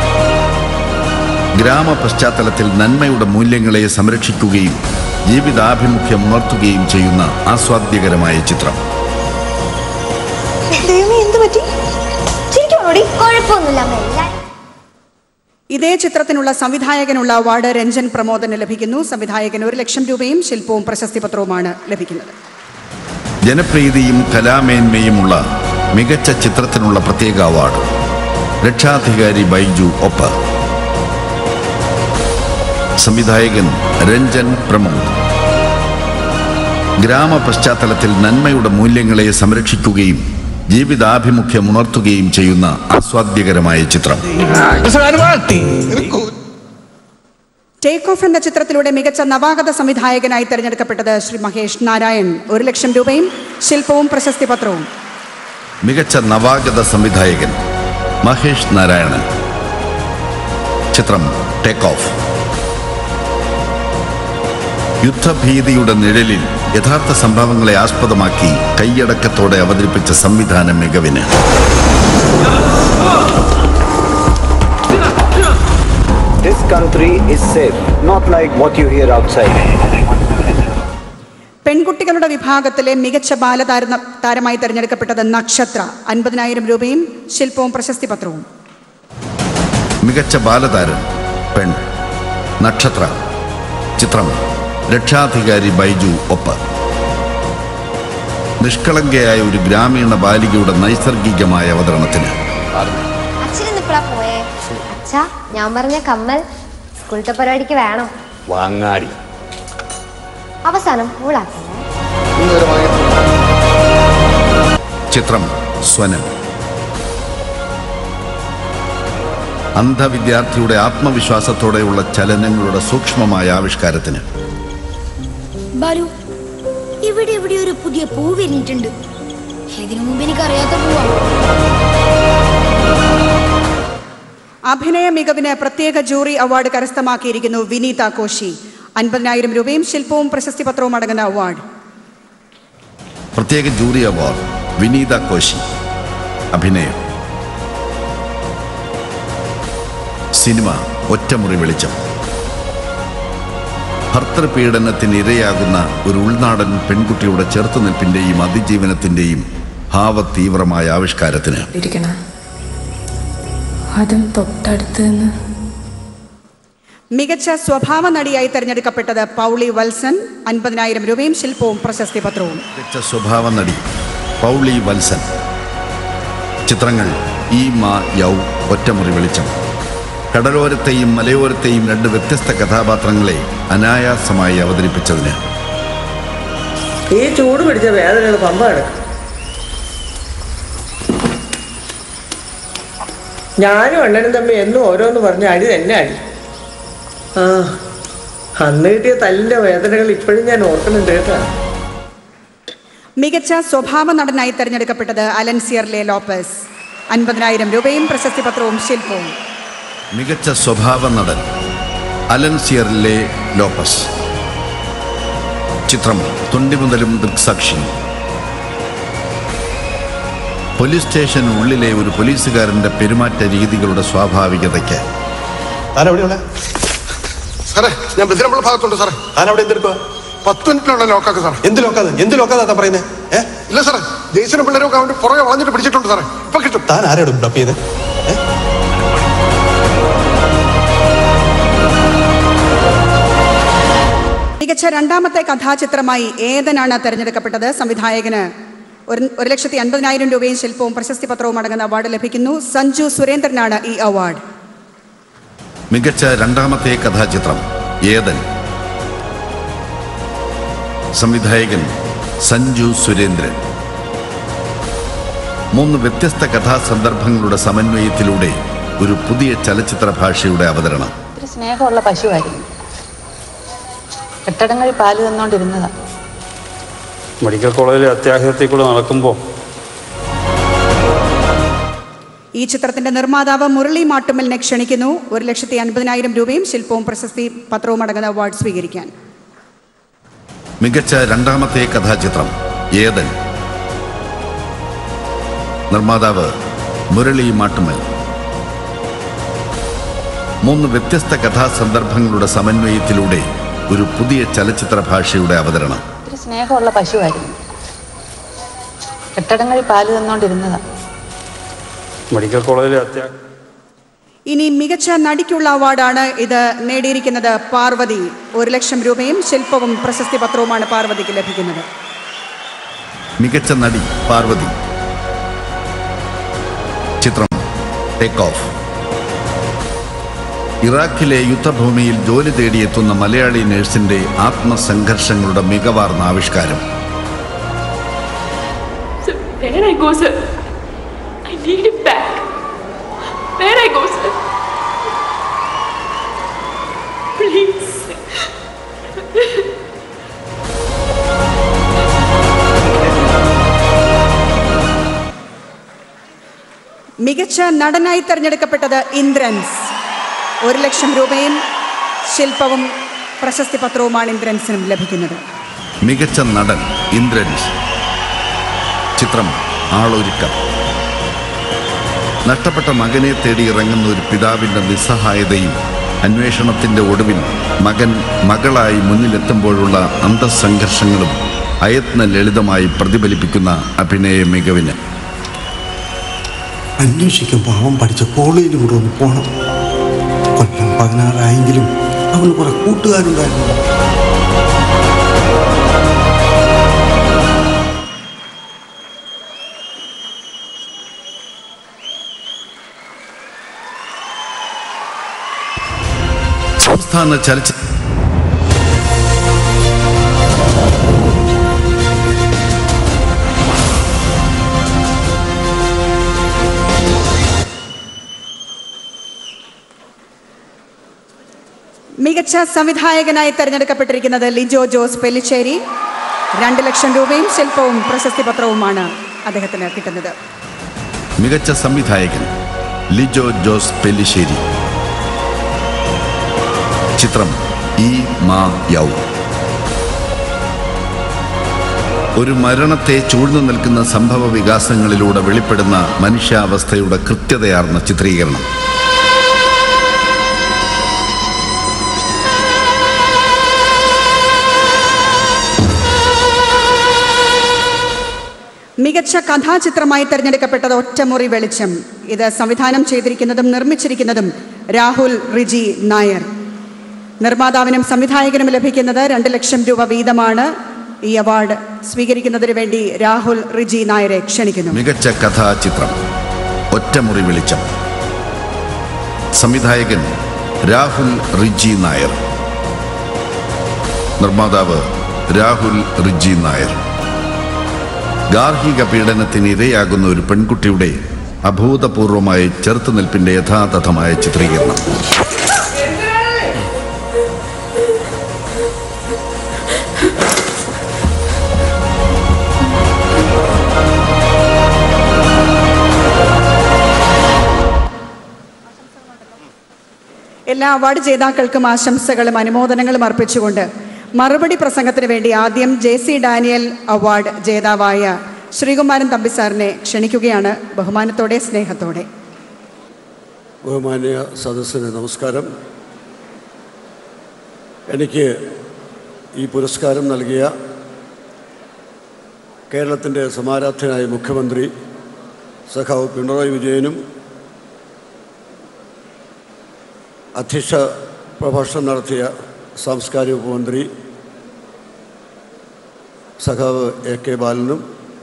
ഗ്രാമ പശ്ചാത്തലത്തിൽ നന്മയുടെ മൂല്യങ്ങളെ സംരക്ഷിക്കുകയും ജീവിതാഭിമുഖ്യം ഉണർത്തുകയും ചെയ്യുന്ന ആസ്വാദ്യകരമായ ചിത്രം ദൈവമേ എന്ത് പറ്റി ശരിക്കും കുഴപ്പമൊന്നുമില്ല അമ്മ എല്ലാരും ഇതേ ചിത്രത്തിനുള്ള സംവിധായകനുള്ള അവാർഡ് രഞ്ജൻ പ്രമോദന് ലഭിക്കുന്നു സംവിധായകന് ഒരു ലക്ഷം രൂപയും ശില്പവും പ്രശസ്തി പത്രവുമാണ് ലഭിക്കുന്നത് ജനപ്രീതിയും കലാമേന്മയുമുള്ള മികച്ച ചിത്രത്തിനുള്ള പ്രത്യേക അവാർഡ് രക്ഷാധികാരി ബൈജു ഒപ്പ സംവിധായകൻ രഞ്ജൻ പ്രമോദ് ഗ്രാമ പശ്ചാത്തലത്തിൽ നന്മയുടെ മൂല്യങ്ങളെ സംരക്ഷിക്കുകയും ജീവിതാഭിമുഖ്യം ഉണർത്തുകയും ചെയ്യുന്ന ആസ്വാദ്യകരമായ ചിത്രം ടേക്ക് ഓഫ് എന്ന ചിത്രത്തിലൂടെ മികച്ച നവാഗത സംവിധായകനായി തെരഞ്ഞെടുക്കപ്പെട്ടത് ശ്രീ മഹേഷ് നാരായൺ ഒരു ലക്ഷം രൂപയും ശില്പവും പ്രശസ്തി പത്രവും മികച്ച നവാഗത സംവിധായകൻ മഹേഷ് നാരായണൻ ചിത്രം ടേക്ക് ഓഫ് യുദ്ധഭീതിയുടെ നിഴലിൽ യഥാർത്ഥ സംഭവങ്ങളെ ആസ്പദമാക്കി കൈയടക്കത്തോടെ അവതരിപ്പിച്ച സംവിധാന മികവിന് This country is safe, not like what you hear outside. പെൺകുട്ടികളുടെ വിഭാഗത്തിലെ മികച്ച ബാലതാര താരമായി തെരഞ്ഞെടുക്കപ്പെട്ടത് നക്ഷത്ര അൻപതിനായിരം രൂപയും ശില്പവും പ്രശസ്തി പത്രവും മികച്ച ബാലതാരൻ പെൺ നക്ഷത്ര ചിത്രം രക്ഷാധികാരി ബൈജു ഒപ്പ നിഷ്കളങ്കയായ ഒരു ഗ്രാമീണ ബാലികയുടെ നൈസർഗികമായ അവതരണത്തിന് അച്ഛൻ ഇപ്പഴാ പോയേ അച്ഛാ ഞാൻ പറഞ്ഞ കമ്മൽ സ്കൂളത്തെ പരിപാടിക്ക് വേണം വാങ്ങാടി അവസാനം പൂളാക്കല്ലേ ചിത്രം സ്വനം അന്ധവിദ്യാർത്ഥിയുടെ ആത്മവിശ്വാസത്തോടെയുള്ള ചലനങ്ങളുടെ സൂക്ഷ്മമായ ആവിഷ്കാരത്തിന് ബാലു ഇവിടെ ഇവിടെ ഒരു പുതിയ പൂ വിരിഞ്ഞിട്ടുണ്ട് ഇതിനു മുമ്പ് എനിക്ക് അറിയാത്ത പൂവാ അഭിനയ മികവിന് പ്രത്യേക ജൂറി അവാർഡ് കരസ്ഥമാക്കിയിരിക്കുന്നു വിനീത കോശി അൻപതിനായിരം രൂപയും ശില്പവും പ്രശസ്തി പത്രവും അടങ്ങുന്ന അവാർഡ് പ്രത്യേക ജൂറി അവാർഡ് വിനീത കോശി അഭിനയം സിനിമ ഒറ്റമുറി വെളിച്ചം ഭർത്തൃപീഡനത്തിന് ഇരയാകുന്ന ഒരു ഉൾനാടൻ പെൺകുട്ടിയുടെ ചെറുത്തുനിൽപ്പിന്റെയും അതിജീവനത്തിന്റെയും ഭാവതീവ്രമായ ആവിഷ്കാരത്തിന് ഇരിക്കണം അതും തൊട്ടടുത്ത് നിന്ന് മികച്ച സ്വഭാവ നടിയായി തെരഞ്ഞെടുക്കപ്പെട്ടത് പൗളി വത്സൻ അൻപതിനായിരം രൂപയും ശില്പവും പ്രശസ്തി പത്രവും മികച്ച സ്വഭാവ നടി പൗളി വത്സൻ ചിത്രങ്ങൾ ഈ മാ യൗ ഒറ്റമുറി വെളിച്ചം കടലോരത്തെയും മലയോരത്തെയും രണ്ട് വ്യത്യസ്ത കഥാപാത്രങ്ങളെ അനായാസമായി അവതരിപ്പിച്ചതിന് ഈ ചൂട് പിടിച്ച വേദനകൾ പമ്പ കിടക്കും ഞാനും അണ്ണനും തമ്മിൽ എന്നും ഓരോന്ന് പറഞ്ഞ അടി തന്നെ അടി ആ അന്ന് കിട്ടിയ തല്ലിന്റെ വേദനകൾ ഇപ്പോഴും ഞാൻ ഓർക്കുന്നുണ്ട് കേട്ടോ മികച്ച സ്വഭാവ നടനായി തെരഞ്ഞെടുക്കപ്പെട്ടത് അലൻസിയർലെ ലോപ്പസ് അൻപതിനായിരം രൂപയും പ്രശസ്തി പത്രവും ശില്പവും മികച്ച സ്വഭാവ നടൻ അലൻസിയറിലെ ലോപ്പസ് ചിത്രം തൊണ്ടിമുതലും ദൃക്സാക്ഷിയും പോലീസ് സ്റ്റേഷനുള്ളിലെ ഒരു പോലീസുകാരന്റെ പെരുമാറ്റ രീതികളുടെ സ്വാഭാവികതയ്ക്ക് താൻ എവിടെയുള്ള സാറേ ഞാൻ ബദിരമ്പുള്ള ഭാഗത്തുണ്ട് സാറേ താൻ അവിടെ എന്തെടുക്കുക പത്ത് മിനിറ്റിനുള്ള ലോക്കാക്ക് സാറേ എന്ത് ലോക്കാത് എന്ത് ലോക്കാതാ താൻ പറയുന്നത് ഏ ഇല്ല സാറേ ജയ്സനും പിള്ളേരും ഒക്കെ അവന്റെ പുറകെ വളഞ്ഞിട്ട് പിടിച്ചിട്ടുണ്ട് സാറേ ഇപ്പൊ കിട്ടും താൻ ആരോടും ഡപ്പ് ചെയ്ത് മികച്ച രണ്ടാമത്തെ കഥാചിത്രമായി ഏതനാണ് തെരഞ്ഞെടുക്കപ്പെട്ടത് സംവിധായകന് ഒരു ഒരു ലക്ഷത്തി അൻപതിനായിരം രൂപയും ശില്പവും പ്രശസ്തി പത്രവും അടങ്ങുന്ന അവാർഡ് ലഭിക്കുന്നു സഞ്ജു സുരേന്ദ്രനാണ് ഈ അവാർഡ് മികച്ച രണ്ടാമത്തെ കഥാചിത്രം ഏതൻ സംവിധായകൻ സഞ്ജു സുരേന്ദ്രൻ മൂന്ന് വ്യത്യസ്ത കഥാസന്ദർഭങ്ങളുടെ സമന്വയത്തിലൂടെ ഒരു പുതിയ ചലച്ചിത്ര ഭാഷയുടെ അവതരണം ഇത്തിരി സ്നേഹമുള്ള പശുവായിരുന്നു കെട്ടടങ്ങളിൽ പാല് തന്നോണ്ടിരുന്നതാ മെഡിക്കൽ കോളേജിലെ അത്യാഹിതത്തിൽ കൂടെ നടക്കുമ്പോൾ ഈ ചിത്രത്തിന്റെ നിർമ്മാതാവ് മുരളി മാട്ടുമ്മലിനെ ക്ഷണിക്കുന്നു ഒരു ലക്ഷത്തി അൻപതിനായിരം രൂപയും ശില്പവും പ്രശസ്തി പത്രവും അടങ്ങുന്ന അവാർഡ് സ്വീകരിക്കാൻ മികച്ച രണ്ടാമത്തെ കഥാചിത്രം ഏതൻ നിർമ്മാതാവ് മുരളി മാട്ടുമൽ മൂന്ന് വ്യത്യസ്ത കഥാസന്ദർഭങ്ങളുടെ സമന്വയത്തിലൂടെ ഒരു പുതിയ ചലച്ചിത്ര ഭാഷയുടെ അവതരണം ഇത്തിരി സ്നേഹമുള്ള പശുവായിരുന്നു കെട്ടടങ്ങളിൽ പാല് തന്നോണ്ടിരുന്നതാ മെഡിക്കൽ കോളേജിലെ അത്യാഹിതം ഇനി മികച്ച നടിക്കുള്ള അവാർഡാണ് ഇത് നേടിയിരിക്കുന്നത് പാർവതി ഒരു ലക്ഷം രൂപയും ശില്പവും പ്രശസ്തി പത്രവുമാണ് പാർവതിക്ക് ലഭിക്കുന്നത് മികച്ച നടി പാർവതി ചിത്രം ടേക്ക് ഓഫ് ഇറാഖിലെ യുദ്ധഭൂമിയിൽ ജോലി തേടിയെത്തുന്ന മലയാളി നഴ്സിന്റെ ആത്മസംഘർഷങ്ങളുടെ മികവാർന്ന ആവിഷ്കാരം So where I go, sir? I need him back. Where I go, sir? Please. മികച്ച നടനായി തെരഞ്ഞെടുക്കപ്പെട്ടത് ഇന്ദ്രൻസ് ഒരു ലക്ഷം രൂപയും ശില്പവും പ്രശസ്തി പത്രവുമാണ് ഇന്ദ്രൻസിനും ലഭിക്കുന്നത് മികച്ച നടൻ ഇന്ദ്രൻസ് ചിത്രം ആളൊരുക്കം നഷ്ടപ്പെട്ട മകനെ തേടി ഇറങ്ങുന്ന ഒരു പിതാവിൻ്റെ നിസ്സഹായതയും അന്വേഷണത്തിൻ്റെ ഒടുവിൽ മകൻ മകളായി മുന്നിലെത്തുമ്പോഴുള്ള അന്തസ്സംഘർഷങ്ങളും അയത്ന ലളിതമായി പ്രതിഫലിപ്പിക്കുന്ന അഭിനയ മികവിന് അന്വേഷിക്കുമ്പോൾ അവൻ പഠിച്ച കോളേജിൽ കൂടെ ഒന്ന് പോണം കൊല്ലം പതിനാറായെങ്കിലും അവന് കുറെ കൂട്ടുകാരുണ്ടായിരുന്നു സംസ്ഥാന ചലച്ചിത്ര മികച്ച സംവിധായകനായി തെരഞ്ഞെടുക്കപ്പെട്ടിരിക്കുന്നത് ലിജോ ജോസ് പെല്ലിച്ചേരി രണ്ട് ലക്ഷം രൂപയും ശില്പവും പ്രശസ്തി പത്രവുമാണ് അദ്ദേഹത്തിന് കിട്ടുന്നത് മികച്ച സംവിധായകൻ ലിജോ ജോസ് പെല്ലിശ്ശേരി ചിത്രം ഈ മാ യൗ ഒരു മരണത്തെ ചൂഴ്ന്നു നിൽക്കുന്ന സംഭവ വികാസങ്ങളിലൂടെ വെളിപ്പെടുന്ന മനുഷ്യാവസ്ഥയുടെ കൃത്യതയാർന്ന ചിത്രീകരണം മികച്ച കഥാചിത്രമായി തെരഞ്ഞെടുക്കപ്പെട്ടത് ഒറ്റമുറി വെളിച്ചം ഇത് സംവിധാനം ചെയ്തിരിക്കുന്നതും നിർമ്മിച്ചിരിക്കുന്നതും രാഹുൽ റിജി നായർ നിർമ്മാതാവിനും സംവിധായകനും ലഭിക്കുന്നത് രണ്ട് ലക്ഷം രൂപ വീതമാണ് ഈ അവാർഡ് സ്വീകരിക്കുന്നതിന് വേണ്ടി രാഹുൽ റിജി നായരെ ക്ഷണിക്കുന്നു മികച്ച കഥാചിത്രം ഒറ്റമുറി വെളിച്ചം സംവിധായകൻ രാഹുൽ റിജി നായർ നിർമ്മാതാവ് രാഹുൽ റിജി നായർ ഗാർഹിക പീഡനത്തിന് ഇരയാകുന്ന ഒരു പെൺകുട്ടിയുടെ അഭൂതപൂർവമായ ചെറുത്തുനിൽപ്പിന്റെ യഥാതഥമായ ചിത്രീകരണം എല്ലാ അവാർഡ് ജേതാക്കൾക്കും ആശംസകളും അനുമോദനങ്ങളും അർപ്പിച്ചുകൊണ്ട് മറുപടി പ്രസംഗത്തിന് വേണ്ടി ആദ്യം ജെ സി ഡാനിയൽ അവാർഡ് ജേതാവായ ശ്രീകുമാരൻ തമ്പി സാറിനെ ക്ഷണിക്കുകയാണ് ബഹുമാനത്തോടെ സ്നേഹത്തോടെ ബഹുമാന്യ സദസ്സിന് നമസ്കാരം എനിക്ക് ഈ പുരസ്കാരം നൽകിയ കേരളത്തിൻ്റെ സമാരാധ്യനായ മുഖ്യമന്ത്രി സഖാവ് പിണറായി വിജയനും അധ്യക്ഷ പ്രഭാഷണം നടത്തിയ സാംസ്കാരിക മന്ത്രി സഖാവ് എ കെ ബാലനും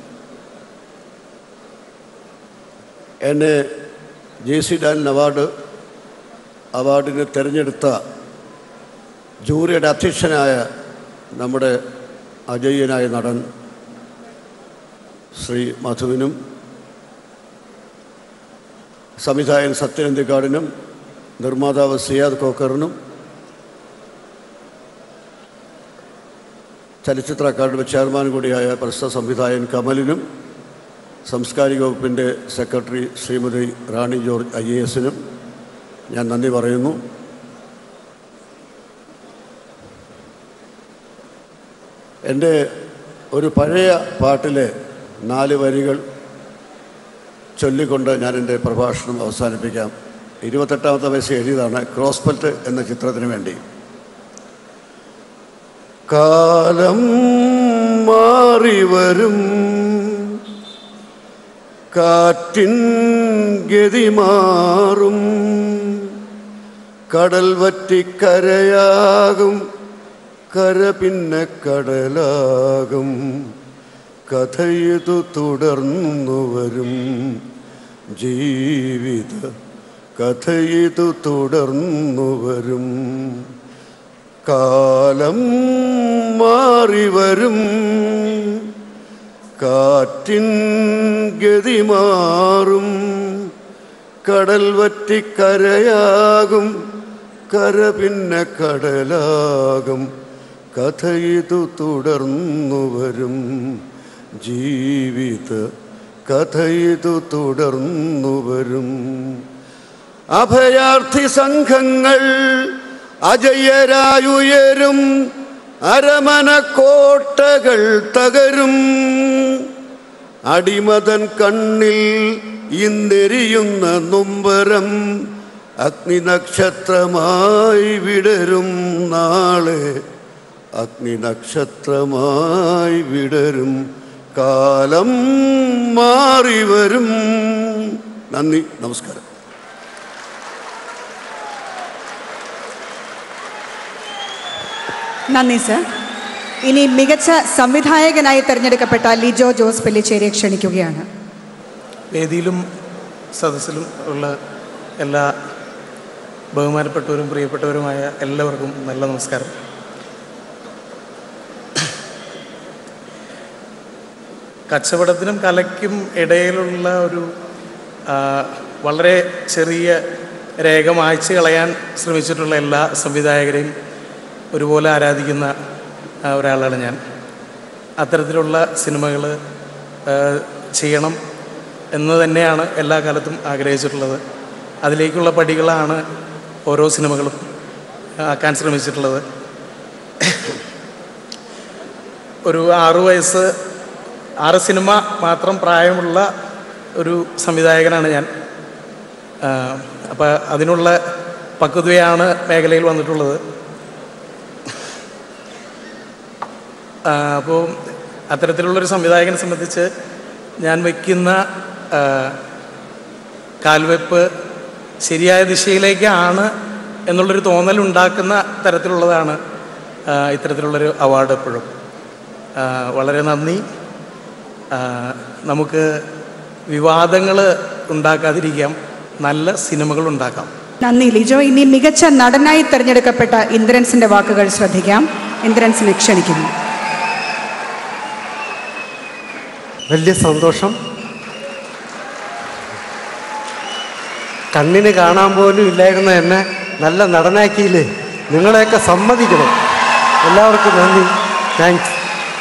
എന്നെ ജെ സി ഡാലൻ അവാർഡ് അവാർഡിന് തിരഞ്ഞെടുത്ത ജൂറിയുടെ അധ്യക്ഷനായ നമ്മുടെ അജയ്യനായ നടൻ ശ്രീ മധുവിനും സംവിധായകൻ സത്യനന്ദിക്കാടിനും നിർമ്മാതാവ് സിയാദ് കോക്കറിനും ചലച്ചിത്ര അക്കാദമി ചെയർമാൻ കൂടിയായ പ്രശസ്ത സംവിധായകൻ കമലിനും സാംസ്കാരിക വകുപ്പിൻ്റെ secretary Shrimati Rani George I A എസിനും ഞാൻ നന്ദി പറയുന്നു എൻ്റെ ഒരു പഴയ പാട്ടിലെ നാല് വരികൾ ചൊല്ലിക്കൊണ്ട് ഞാൻ എൻ്റെ പ്രഭാഷണം അവസാനിപ്പിക്കാം ഇരുപത്തെട്ടാമത്തെ വയസ്സ് എഴുതിയതാണ് ക്രോസ്പെൽറ്റ് എന്ന ചിത്രത്തിന് വേണ്ടി കാലം മാറി വരും കാറ്റിൻ ഗതി മാറും കടൽ വറ്റിക്കരയാകും കര പിന്നെ കടലാകും കഥയിതു തുടർന്നു വരും ജീവിത കഥയിതു തുടർന്നു വരും കാലം മാറി വരും കാറ്റിൻ ഗതി മാറും കടൽ വറ്റിക്കരയാകും കര പിന്നെ കടലാകും കഥയിതു തുടർന്നു വരും ജീവിത കഥയിതു തുടർന്നു വരും അഭയാർത്ഥി സംഘങ്ങൾ അജയരായുയരും അരമന കോട്ടകൾ തകരും അടിമതൻ കണ്ണിൽ ഇന്നെരിയുന്ന നൊമ്പരം അഗ്നിനക്ഷത്രമായി വിടരും നാളെ അഗ്നിനക്ഷത്രമായി വിടരും കാലം മാറി വരും നന്ദി നമസ്കാരം നന്ദി സർ ഇനി മികച്ച സംവിധായകനായി തെരഞ്ഞെടുക്കപ്പെട്ട ലിജോ ജോസ് പെല്ലിച്ചേരിയെ ക്ഷണിക്കുകയാണ് വേദിയിലും സദസ്സിലും ഉള്ള എല്ലാ ബഹുമാനപ്പെട്ടവരും പ്രിയപ്പെട്ടവരുമായ എല്ലാവർക്കും നല്ല നമസ്കാരം കച്ചവടത്തിനും കലയ്ക്കും ഇടയിലുള്ള ഒരു ആ, വളരെ ചെറിയ രേഖ മായ്ച്ചു കളയാൻ ശ്രമിച്ചിട്ടുള്ള എല്ലാ സംവിധായകരെയും ഒരുപോലെ ആരാധിക്കുന്ന ആ, ഒരാളാണ് ഞാൻ അത്തരത്തിലുള്ള സിനിമകൾ ചെയ്യണം എന്ന് തന്നെയാണ് എല്ലാ കാലത്തും ആഗ്രഹിച്ചിട്ടുള്ളത് അതിലേക്കുള്ള പടികളാണ് ഓരോ സിനിമകളും ആക്കാൻ ശ്രമിച്ചിട്ടുള്ളത് ഒരു ആറു വയസ്സ് ആറ് സിനിമ മാത്രം പ്രായമുള്ള ഒരു സംവിധായകനാണ് ഞാൻ അപ്പോൾ അതിനുള്ള പക്വതയാണ് മേഖലയിൽ വന്നിട്ടുള്ളത് അപ്പോൾ അത്തരത്തിലുള്ളൊരു സംവിധായകനെ സംബന്ധിച്ച് ഞാൻ വയ്ക്കുന്ന ആ, കാൽവെപ്പ് ശരിയായ ദിശയിലേക്കാണ് എന്നുള്ളൊരു തോന്നൽ ഉണ്ടാക്കുന്ന തരത്തിലുള്ളതാണ് ആ, ഇത്തരത്തിലുള്ളൊരു അവാർഡ് എപ്പോഴും ആ, വളരെ നന്ദി ആ, നമുക്ക് വിവാദങ്ങൾ ഉണ്ടാക്കാതിരിക്കാം നല്ല സിനിമകൾ ഉണ്ടാക്കാം നന്ദി ലിജോ ഇനി മികച്ച നടനായി തെരഞ്ഞെടുക്കപ്പെട്ട ഇന്ദ്രൻസിന്റെ വാക്കുകൾ ശ്രദ്ധിക്കാം ഇന്ദ്രൻസിനെ ക്ഷണിക്കുന്നു വലിയ സന്തോഷം കണ്ണിന് കാണാൻ പോലും ഇല്ലായിരുന്ന എന്നെ നല്ല നടനാക്കിയില്ലേ നിങ്ങളെയൊക്കെ സമ്മതിക്കണം എല്ലാവർക്കും നന്ദി താങ്ക്സ്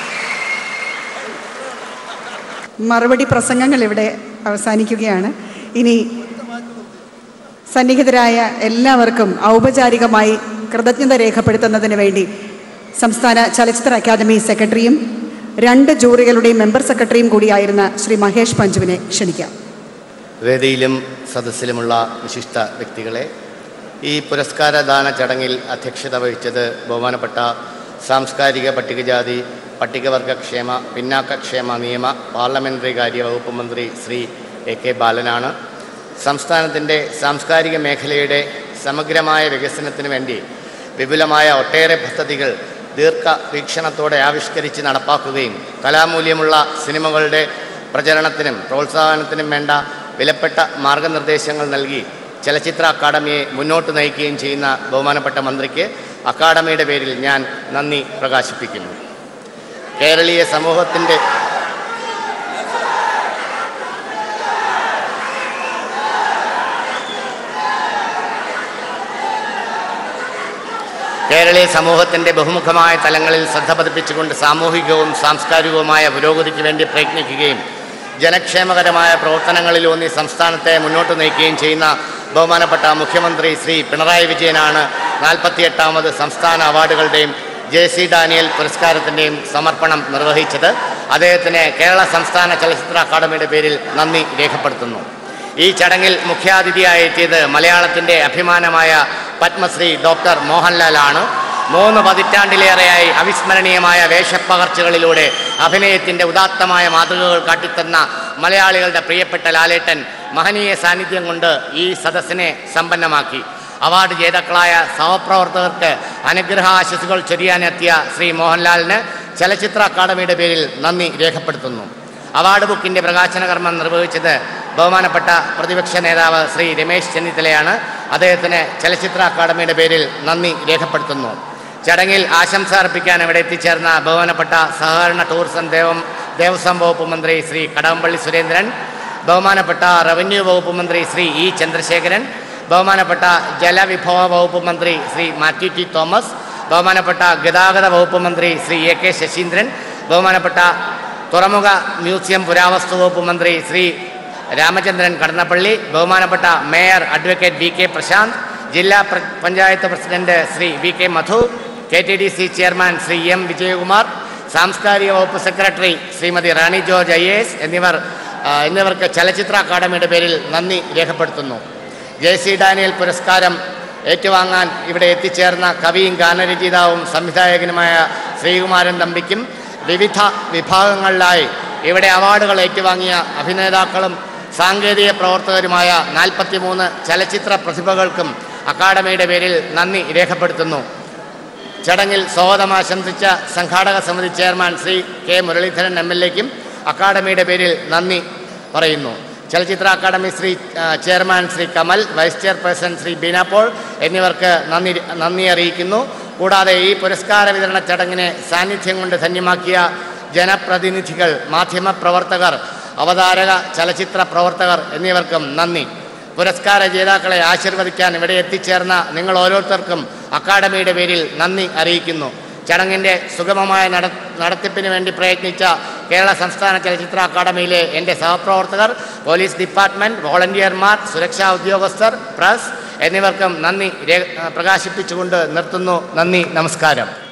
മറുപടി പ്രസംഗങ്ങൾ ഇവിടെ അവസാനിക്കുകയാണ് ഇനി സന്നിഹിതരായ എല്ലാവർക്കും ഔപചാരികമായി കൃതജ്ഞത രേഖപ്പെടുത്തുന്നതിന് വേണ്ടി സംസ്ഥാന ചലച്ചിത്ര അക്കാദമി സെക്രട്ടറിയും രണ്ട് ജൂറികളുടെയും മെമ്പർ സെക്രട്ടറിയും കൂടിയായിരുന്ന ശ്രീ മഹേഷ് പഞ്ചുവിനെ ക്ഷണിക്കാം വേദിയിലും സദസ്സിലുമുള്ള വിശിഷ്ട വ്യക്തികളെ ഈ പുരസ്കാരദാന ചടങ്ങിൽ അധ്യക്ഷത വഹിച്ചത് ബഹുമാനപ്പെട്ട സാംസ്കാരിക പട്ടികജാതി പട്ടികവർഗക്ഷേമ പിന്നാക്കക്ഷേമ നിയമ പാർലമെൻ്ററി കാര്യ വകുപ്പ് മന്ത്രി ശ്രീ എ കെ ബാലനാണ് സംസ്ഥാനത്തിൻ്റെ സാംസ്കാരിക മേഖലയുടെ സമഗ്രമായ വികസനത്തിന് വേണ്ടി വിപുലമായ ഒട്ടേറെ പദ്ധതികൾ ദീർഘവീക്ഷണത്തോടെ ആവിഷ്കരിച്ച് നടപ്പാക്കുകയും കലാമൂല്യമുള്ള സിനിമകളുടെ പ്രചരണത്തിനും പ്രോത്സാഹനത്തിനും വേണ്ട വിലപ്പെട്ട മാർഗനിർദ്ദേശങ്ങൾ നൽകി ചലച്ചിത്ര അക്കാദമിയെ മുന്നോട്ട് നയിക്കുകയും ചെയ്യുന്ന ബഹുമാനപ്പെട്ട മന്ത്രിക്ക് അക്കാദമിയുടെ പേരിൽ ഞാൻ നന്ദി പ്രകാശിപ്പിക്കുന്നു കേരളീയ സമൂഹത്തിൻ്റെ കേരളീയ സമൂഹത്തിൻ്റെ ബഹുമുഖമായ തലങ്ങളിൽ ശ്രദ്ധ പതിപ്പിച്ചുകൊണ്ട് സാമൂഹികവും സാംസ്കാരികവുമായ പുരോഗതിക്ക് വേണ്ടി പ്രയത്നിക്കുകയും ജനക്ഷേമകരമായ പ്രവർത്തനങ്ങളിലൂന്നി സംസ്ഥാനത്തെ മുന്നോട്ട് നയിക്കുകയും ചെയ്യുന്ന ബഹുമാനപ്പെട്ട മുഖ്യമന്ത്രി ശ്രീ പിണറായി വിജയനാണ് നാൽപ്പത്തിയെട്ടാമത് സംസ്ഥാന അവാർഡുകളുടെയും ജെ സി ഡാനിയൽ പുരസ്കാരത്തിൻ്റെയും സമർപ്പണം നിർവഹിച്ചത് അദ്ദേഹത്തിന് കേരള സംസ്ഥാന ചലച്ചിത്ര അക്കാദമിയുടെ പേരിൽ നന്ദി രേഖപ്പെടുത്തുന്നു ഈ ചടങ്ങിൽ മുഖ്യാതിഥിയായി എത്തിയത് മലയാളത്തിൻ്റെ അഭിമാനമായ പത്മശ്രീ ഡോക്ടർ മോഹൻലാലാണ് മൂന്ന് പതിറ്റാണ്ടിലേറെയായി അവിസ്മരണീയമായ വേഷപ്പകർച്ചകളിലൂടെ അഭിനയത്തിൻ്റെ ഉദാത്തമായ മാതൃകകൾ കാട്ടിത്തന്ന മലയാളികളുടെ പ്രിയപ്പെട്ട ലാലേട്ടൻ മഹനീയ സാന്നിധ്യം കൊണ്ട് ഈ സദസ്സിനെ സമ്പന്നമാക്കി അവാർഡ് ജേതാക്കളായ സഹപ്രവർത്തകർക്ക് അനുഗ്രഹാശിസുകൾ ചൊരിയാനെത്തിയ ശ്രീ മോഹൻലാലിന് ചലച്ചിത്ര അക്കാദമിയുടെ പേരിൽ നന്ദി രേഖപ്പെടുത്തുന്നു അവാർഡ് ബുക്കിൻ്റെ പ്രകാശന കർമ്മം നിർവഹിച്ചത് ബഹുമാനപ്പെട്ട പ്രതിപക്ഷ നേതാവ് ശ്രീ രമേശ് ചെന്നിത്തലയാണ് അദ്ദേഹത്തിന് ചലച്ചിത്ര അക്കാദമിയുടെ പേരിൽ നന്ദി രേഖപ്പെടുത്തുന്നു ചടങ്ങിൽ ആശംസ അർപ്പിക്കാൻ ഇവിടെ എത്തിച്ചേർന്ന ബഹുമാനപ്പെട്ട സഹകരണ ടൂറിസം ദേവം ദേവസ്വം വകുപ്പ് മന്ത്രി ശ്രീ കടകംപള്ളി സുരേന്ദ്രൻ ബഹുമാനപ്പെട്ട റവന്യൂ വകുപ്പ് മന്ത്രി ശ്രീ ഇ ചന്ദ്രശേഖരൻ ബഹുമാനപ്പെട്ട ജലവിഭവ വകുപ്പ് മന്ത്രി ശ്രീ മാത്യു ടി തോമസ് ബഹുമാനപ്പെട്ട ഗതാഗത വകുപ്പ് മന്ത്രി ശ്രീ എ കെ ശശീന്ദ്രൻ ബഹുമാനപ്പെട്ട തുറമുഖ മ്യൂസിയം പുരാവസ്തു വകുപ്പ് മന്ത്രി ശ്രീ രാമചന്ദ്രൻ കടന്നപ്പള്ളി ബഹുമാനപ്പെട്ട mayor advocate V K Prasanth ജില്ലാ പ്ര- panchayat president Shri V K Madhu K T D C chairman Shri M Vijayakumar സാംസ്കാരിക വകുപ്പ് secretary Shrimati Rani George I S എന്നിവർ ആ, എന്നിവർക്ക് ചലച്ചിത്ര അക്കാദമിയുടെ പേരിൽ നന്ദി രേഖപ്പെടുത്തുന്നു ജെ സി ഡാനിയൽ പുരസ്കാരം ഏറ്റുവാങ്ങാൻ ഇവിടെ എത്തിച്ചേർന്ന കവിയും ഗാനരചയിതാവും സംവിധായകനുമായ ശ്രീകുമാരൻ തമ്പിക്കും വിവിധ വിഭാഗങ്ങളിലായി ഇവിടെ അവാർഡുകൾ ഏറ്റുവാങ്ങിയ അഭിനേതാക്കളും സാങ്കേതിക പ്രവർത്തകരുമായ നാൽപ്പത്തിമൂന്ന് ചലച്ചിത്ര പ്രതിഭകൾക്കും അക്കാദമിയുടെ പേരിൽ നന്ദി രേഖപ്പെടുത്തുന്നു ചടങ്ങിൽ സ്വാഗതം ആശംസിച്ച സംഘാടക സമിതി chairman Shri K Muraleedharan M L എക്കും അക്കാദമിയുടെ പേരിൽ നന്ദി പറയുന്നു ചലച്ചിത്ര അക്കാദമി ശ്രീ ആ, chairman Shri Kamal vice chairperson Shri Beena Paul എന്നിവർക്ക് നന്ദി നന്ദി അറിയിക്കുന്നു കൂടാതെ ഈ പുരസ്കാര വിതരണ ചടങ്ങിനെ സാന്നിധ്യം കൊണ്ട് ധന്യമാക്കിയ ജനപ്രതിനിധികൾ മാധ്യമപ്രവർത്തകർ അവതാരക ചലച്ചിത്ര പ്രവർത്തകർ എന്നിവർക്കും നന്ദി പുരസ്കാര ജേതാക്കളെ ആശീർവദിക്കാൻ ഇവിടെ എത്തിച്ചേർന്ന നിങ്ങൾ ഓരോരുത്തർക്കും അക്കാദമിയുടെ പേരിൽ നന്ദി അറിയിക്കുന്നു ചടങ്ങിൻ്റെ സുഗമമായ നട നടത്തിപ്പിന് വേണ്ടി പ്രയത്നിച്ച കേരള സംസ്ഥാന ചലച്ചിത്ര അക്കാദമിയിലെ എൻ്റെ സഹപ്രവർത്തകർ പോലീസ് ഡിപ്പാർട്ട്മെൻറ്റ് വോളണ്ടിയർമാർ സുരക്ഷാ ഉദ്യോഗസ്ഥർ പ്രസ് എന്നിവർക്കും നന്ദി രേ പ്രകാശിപ്പിച്ചുകൊണ്ട് നിർത്തുന്നു നന്ദി നമസ്കാരം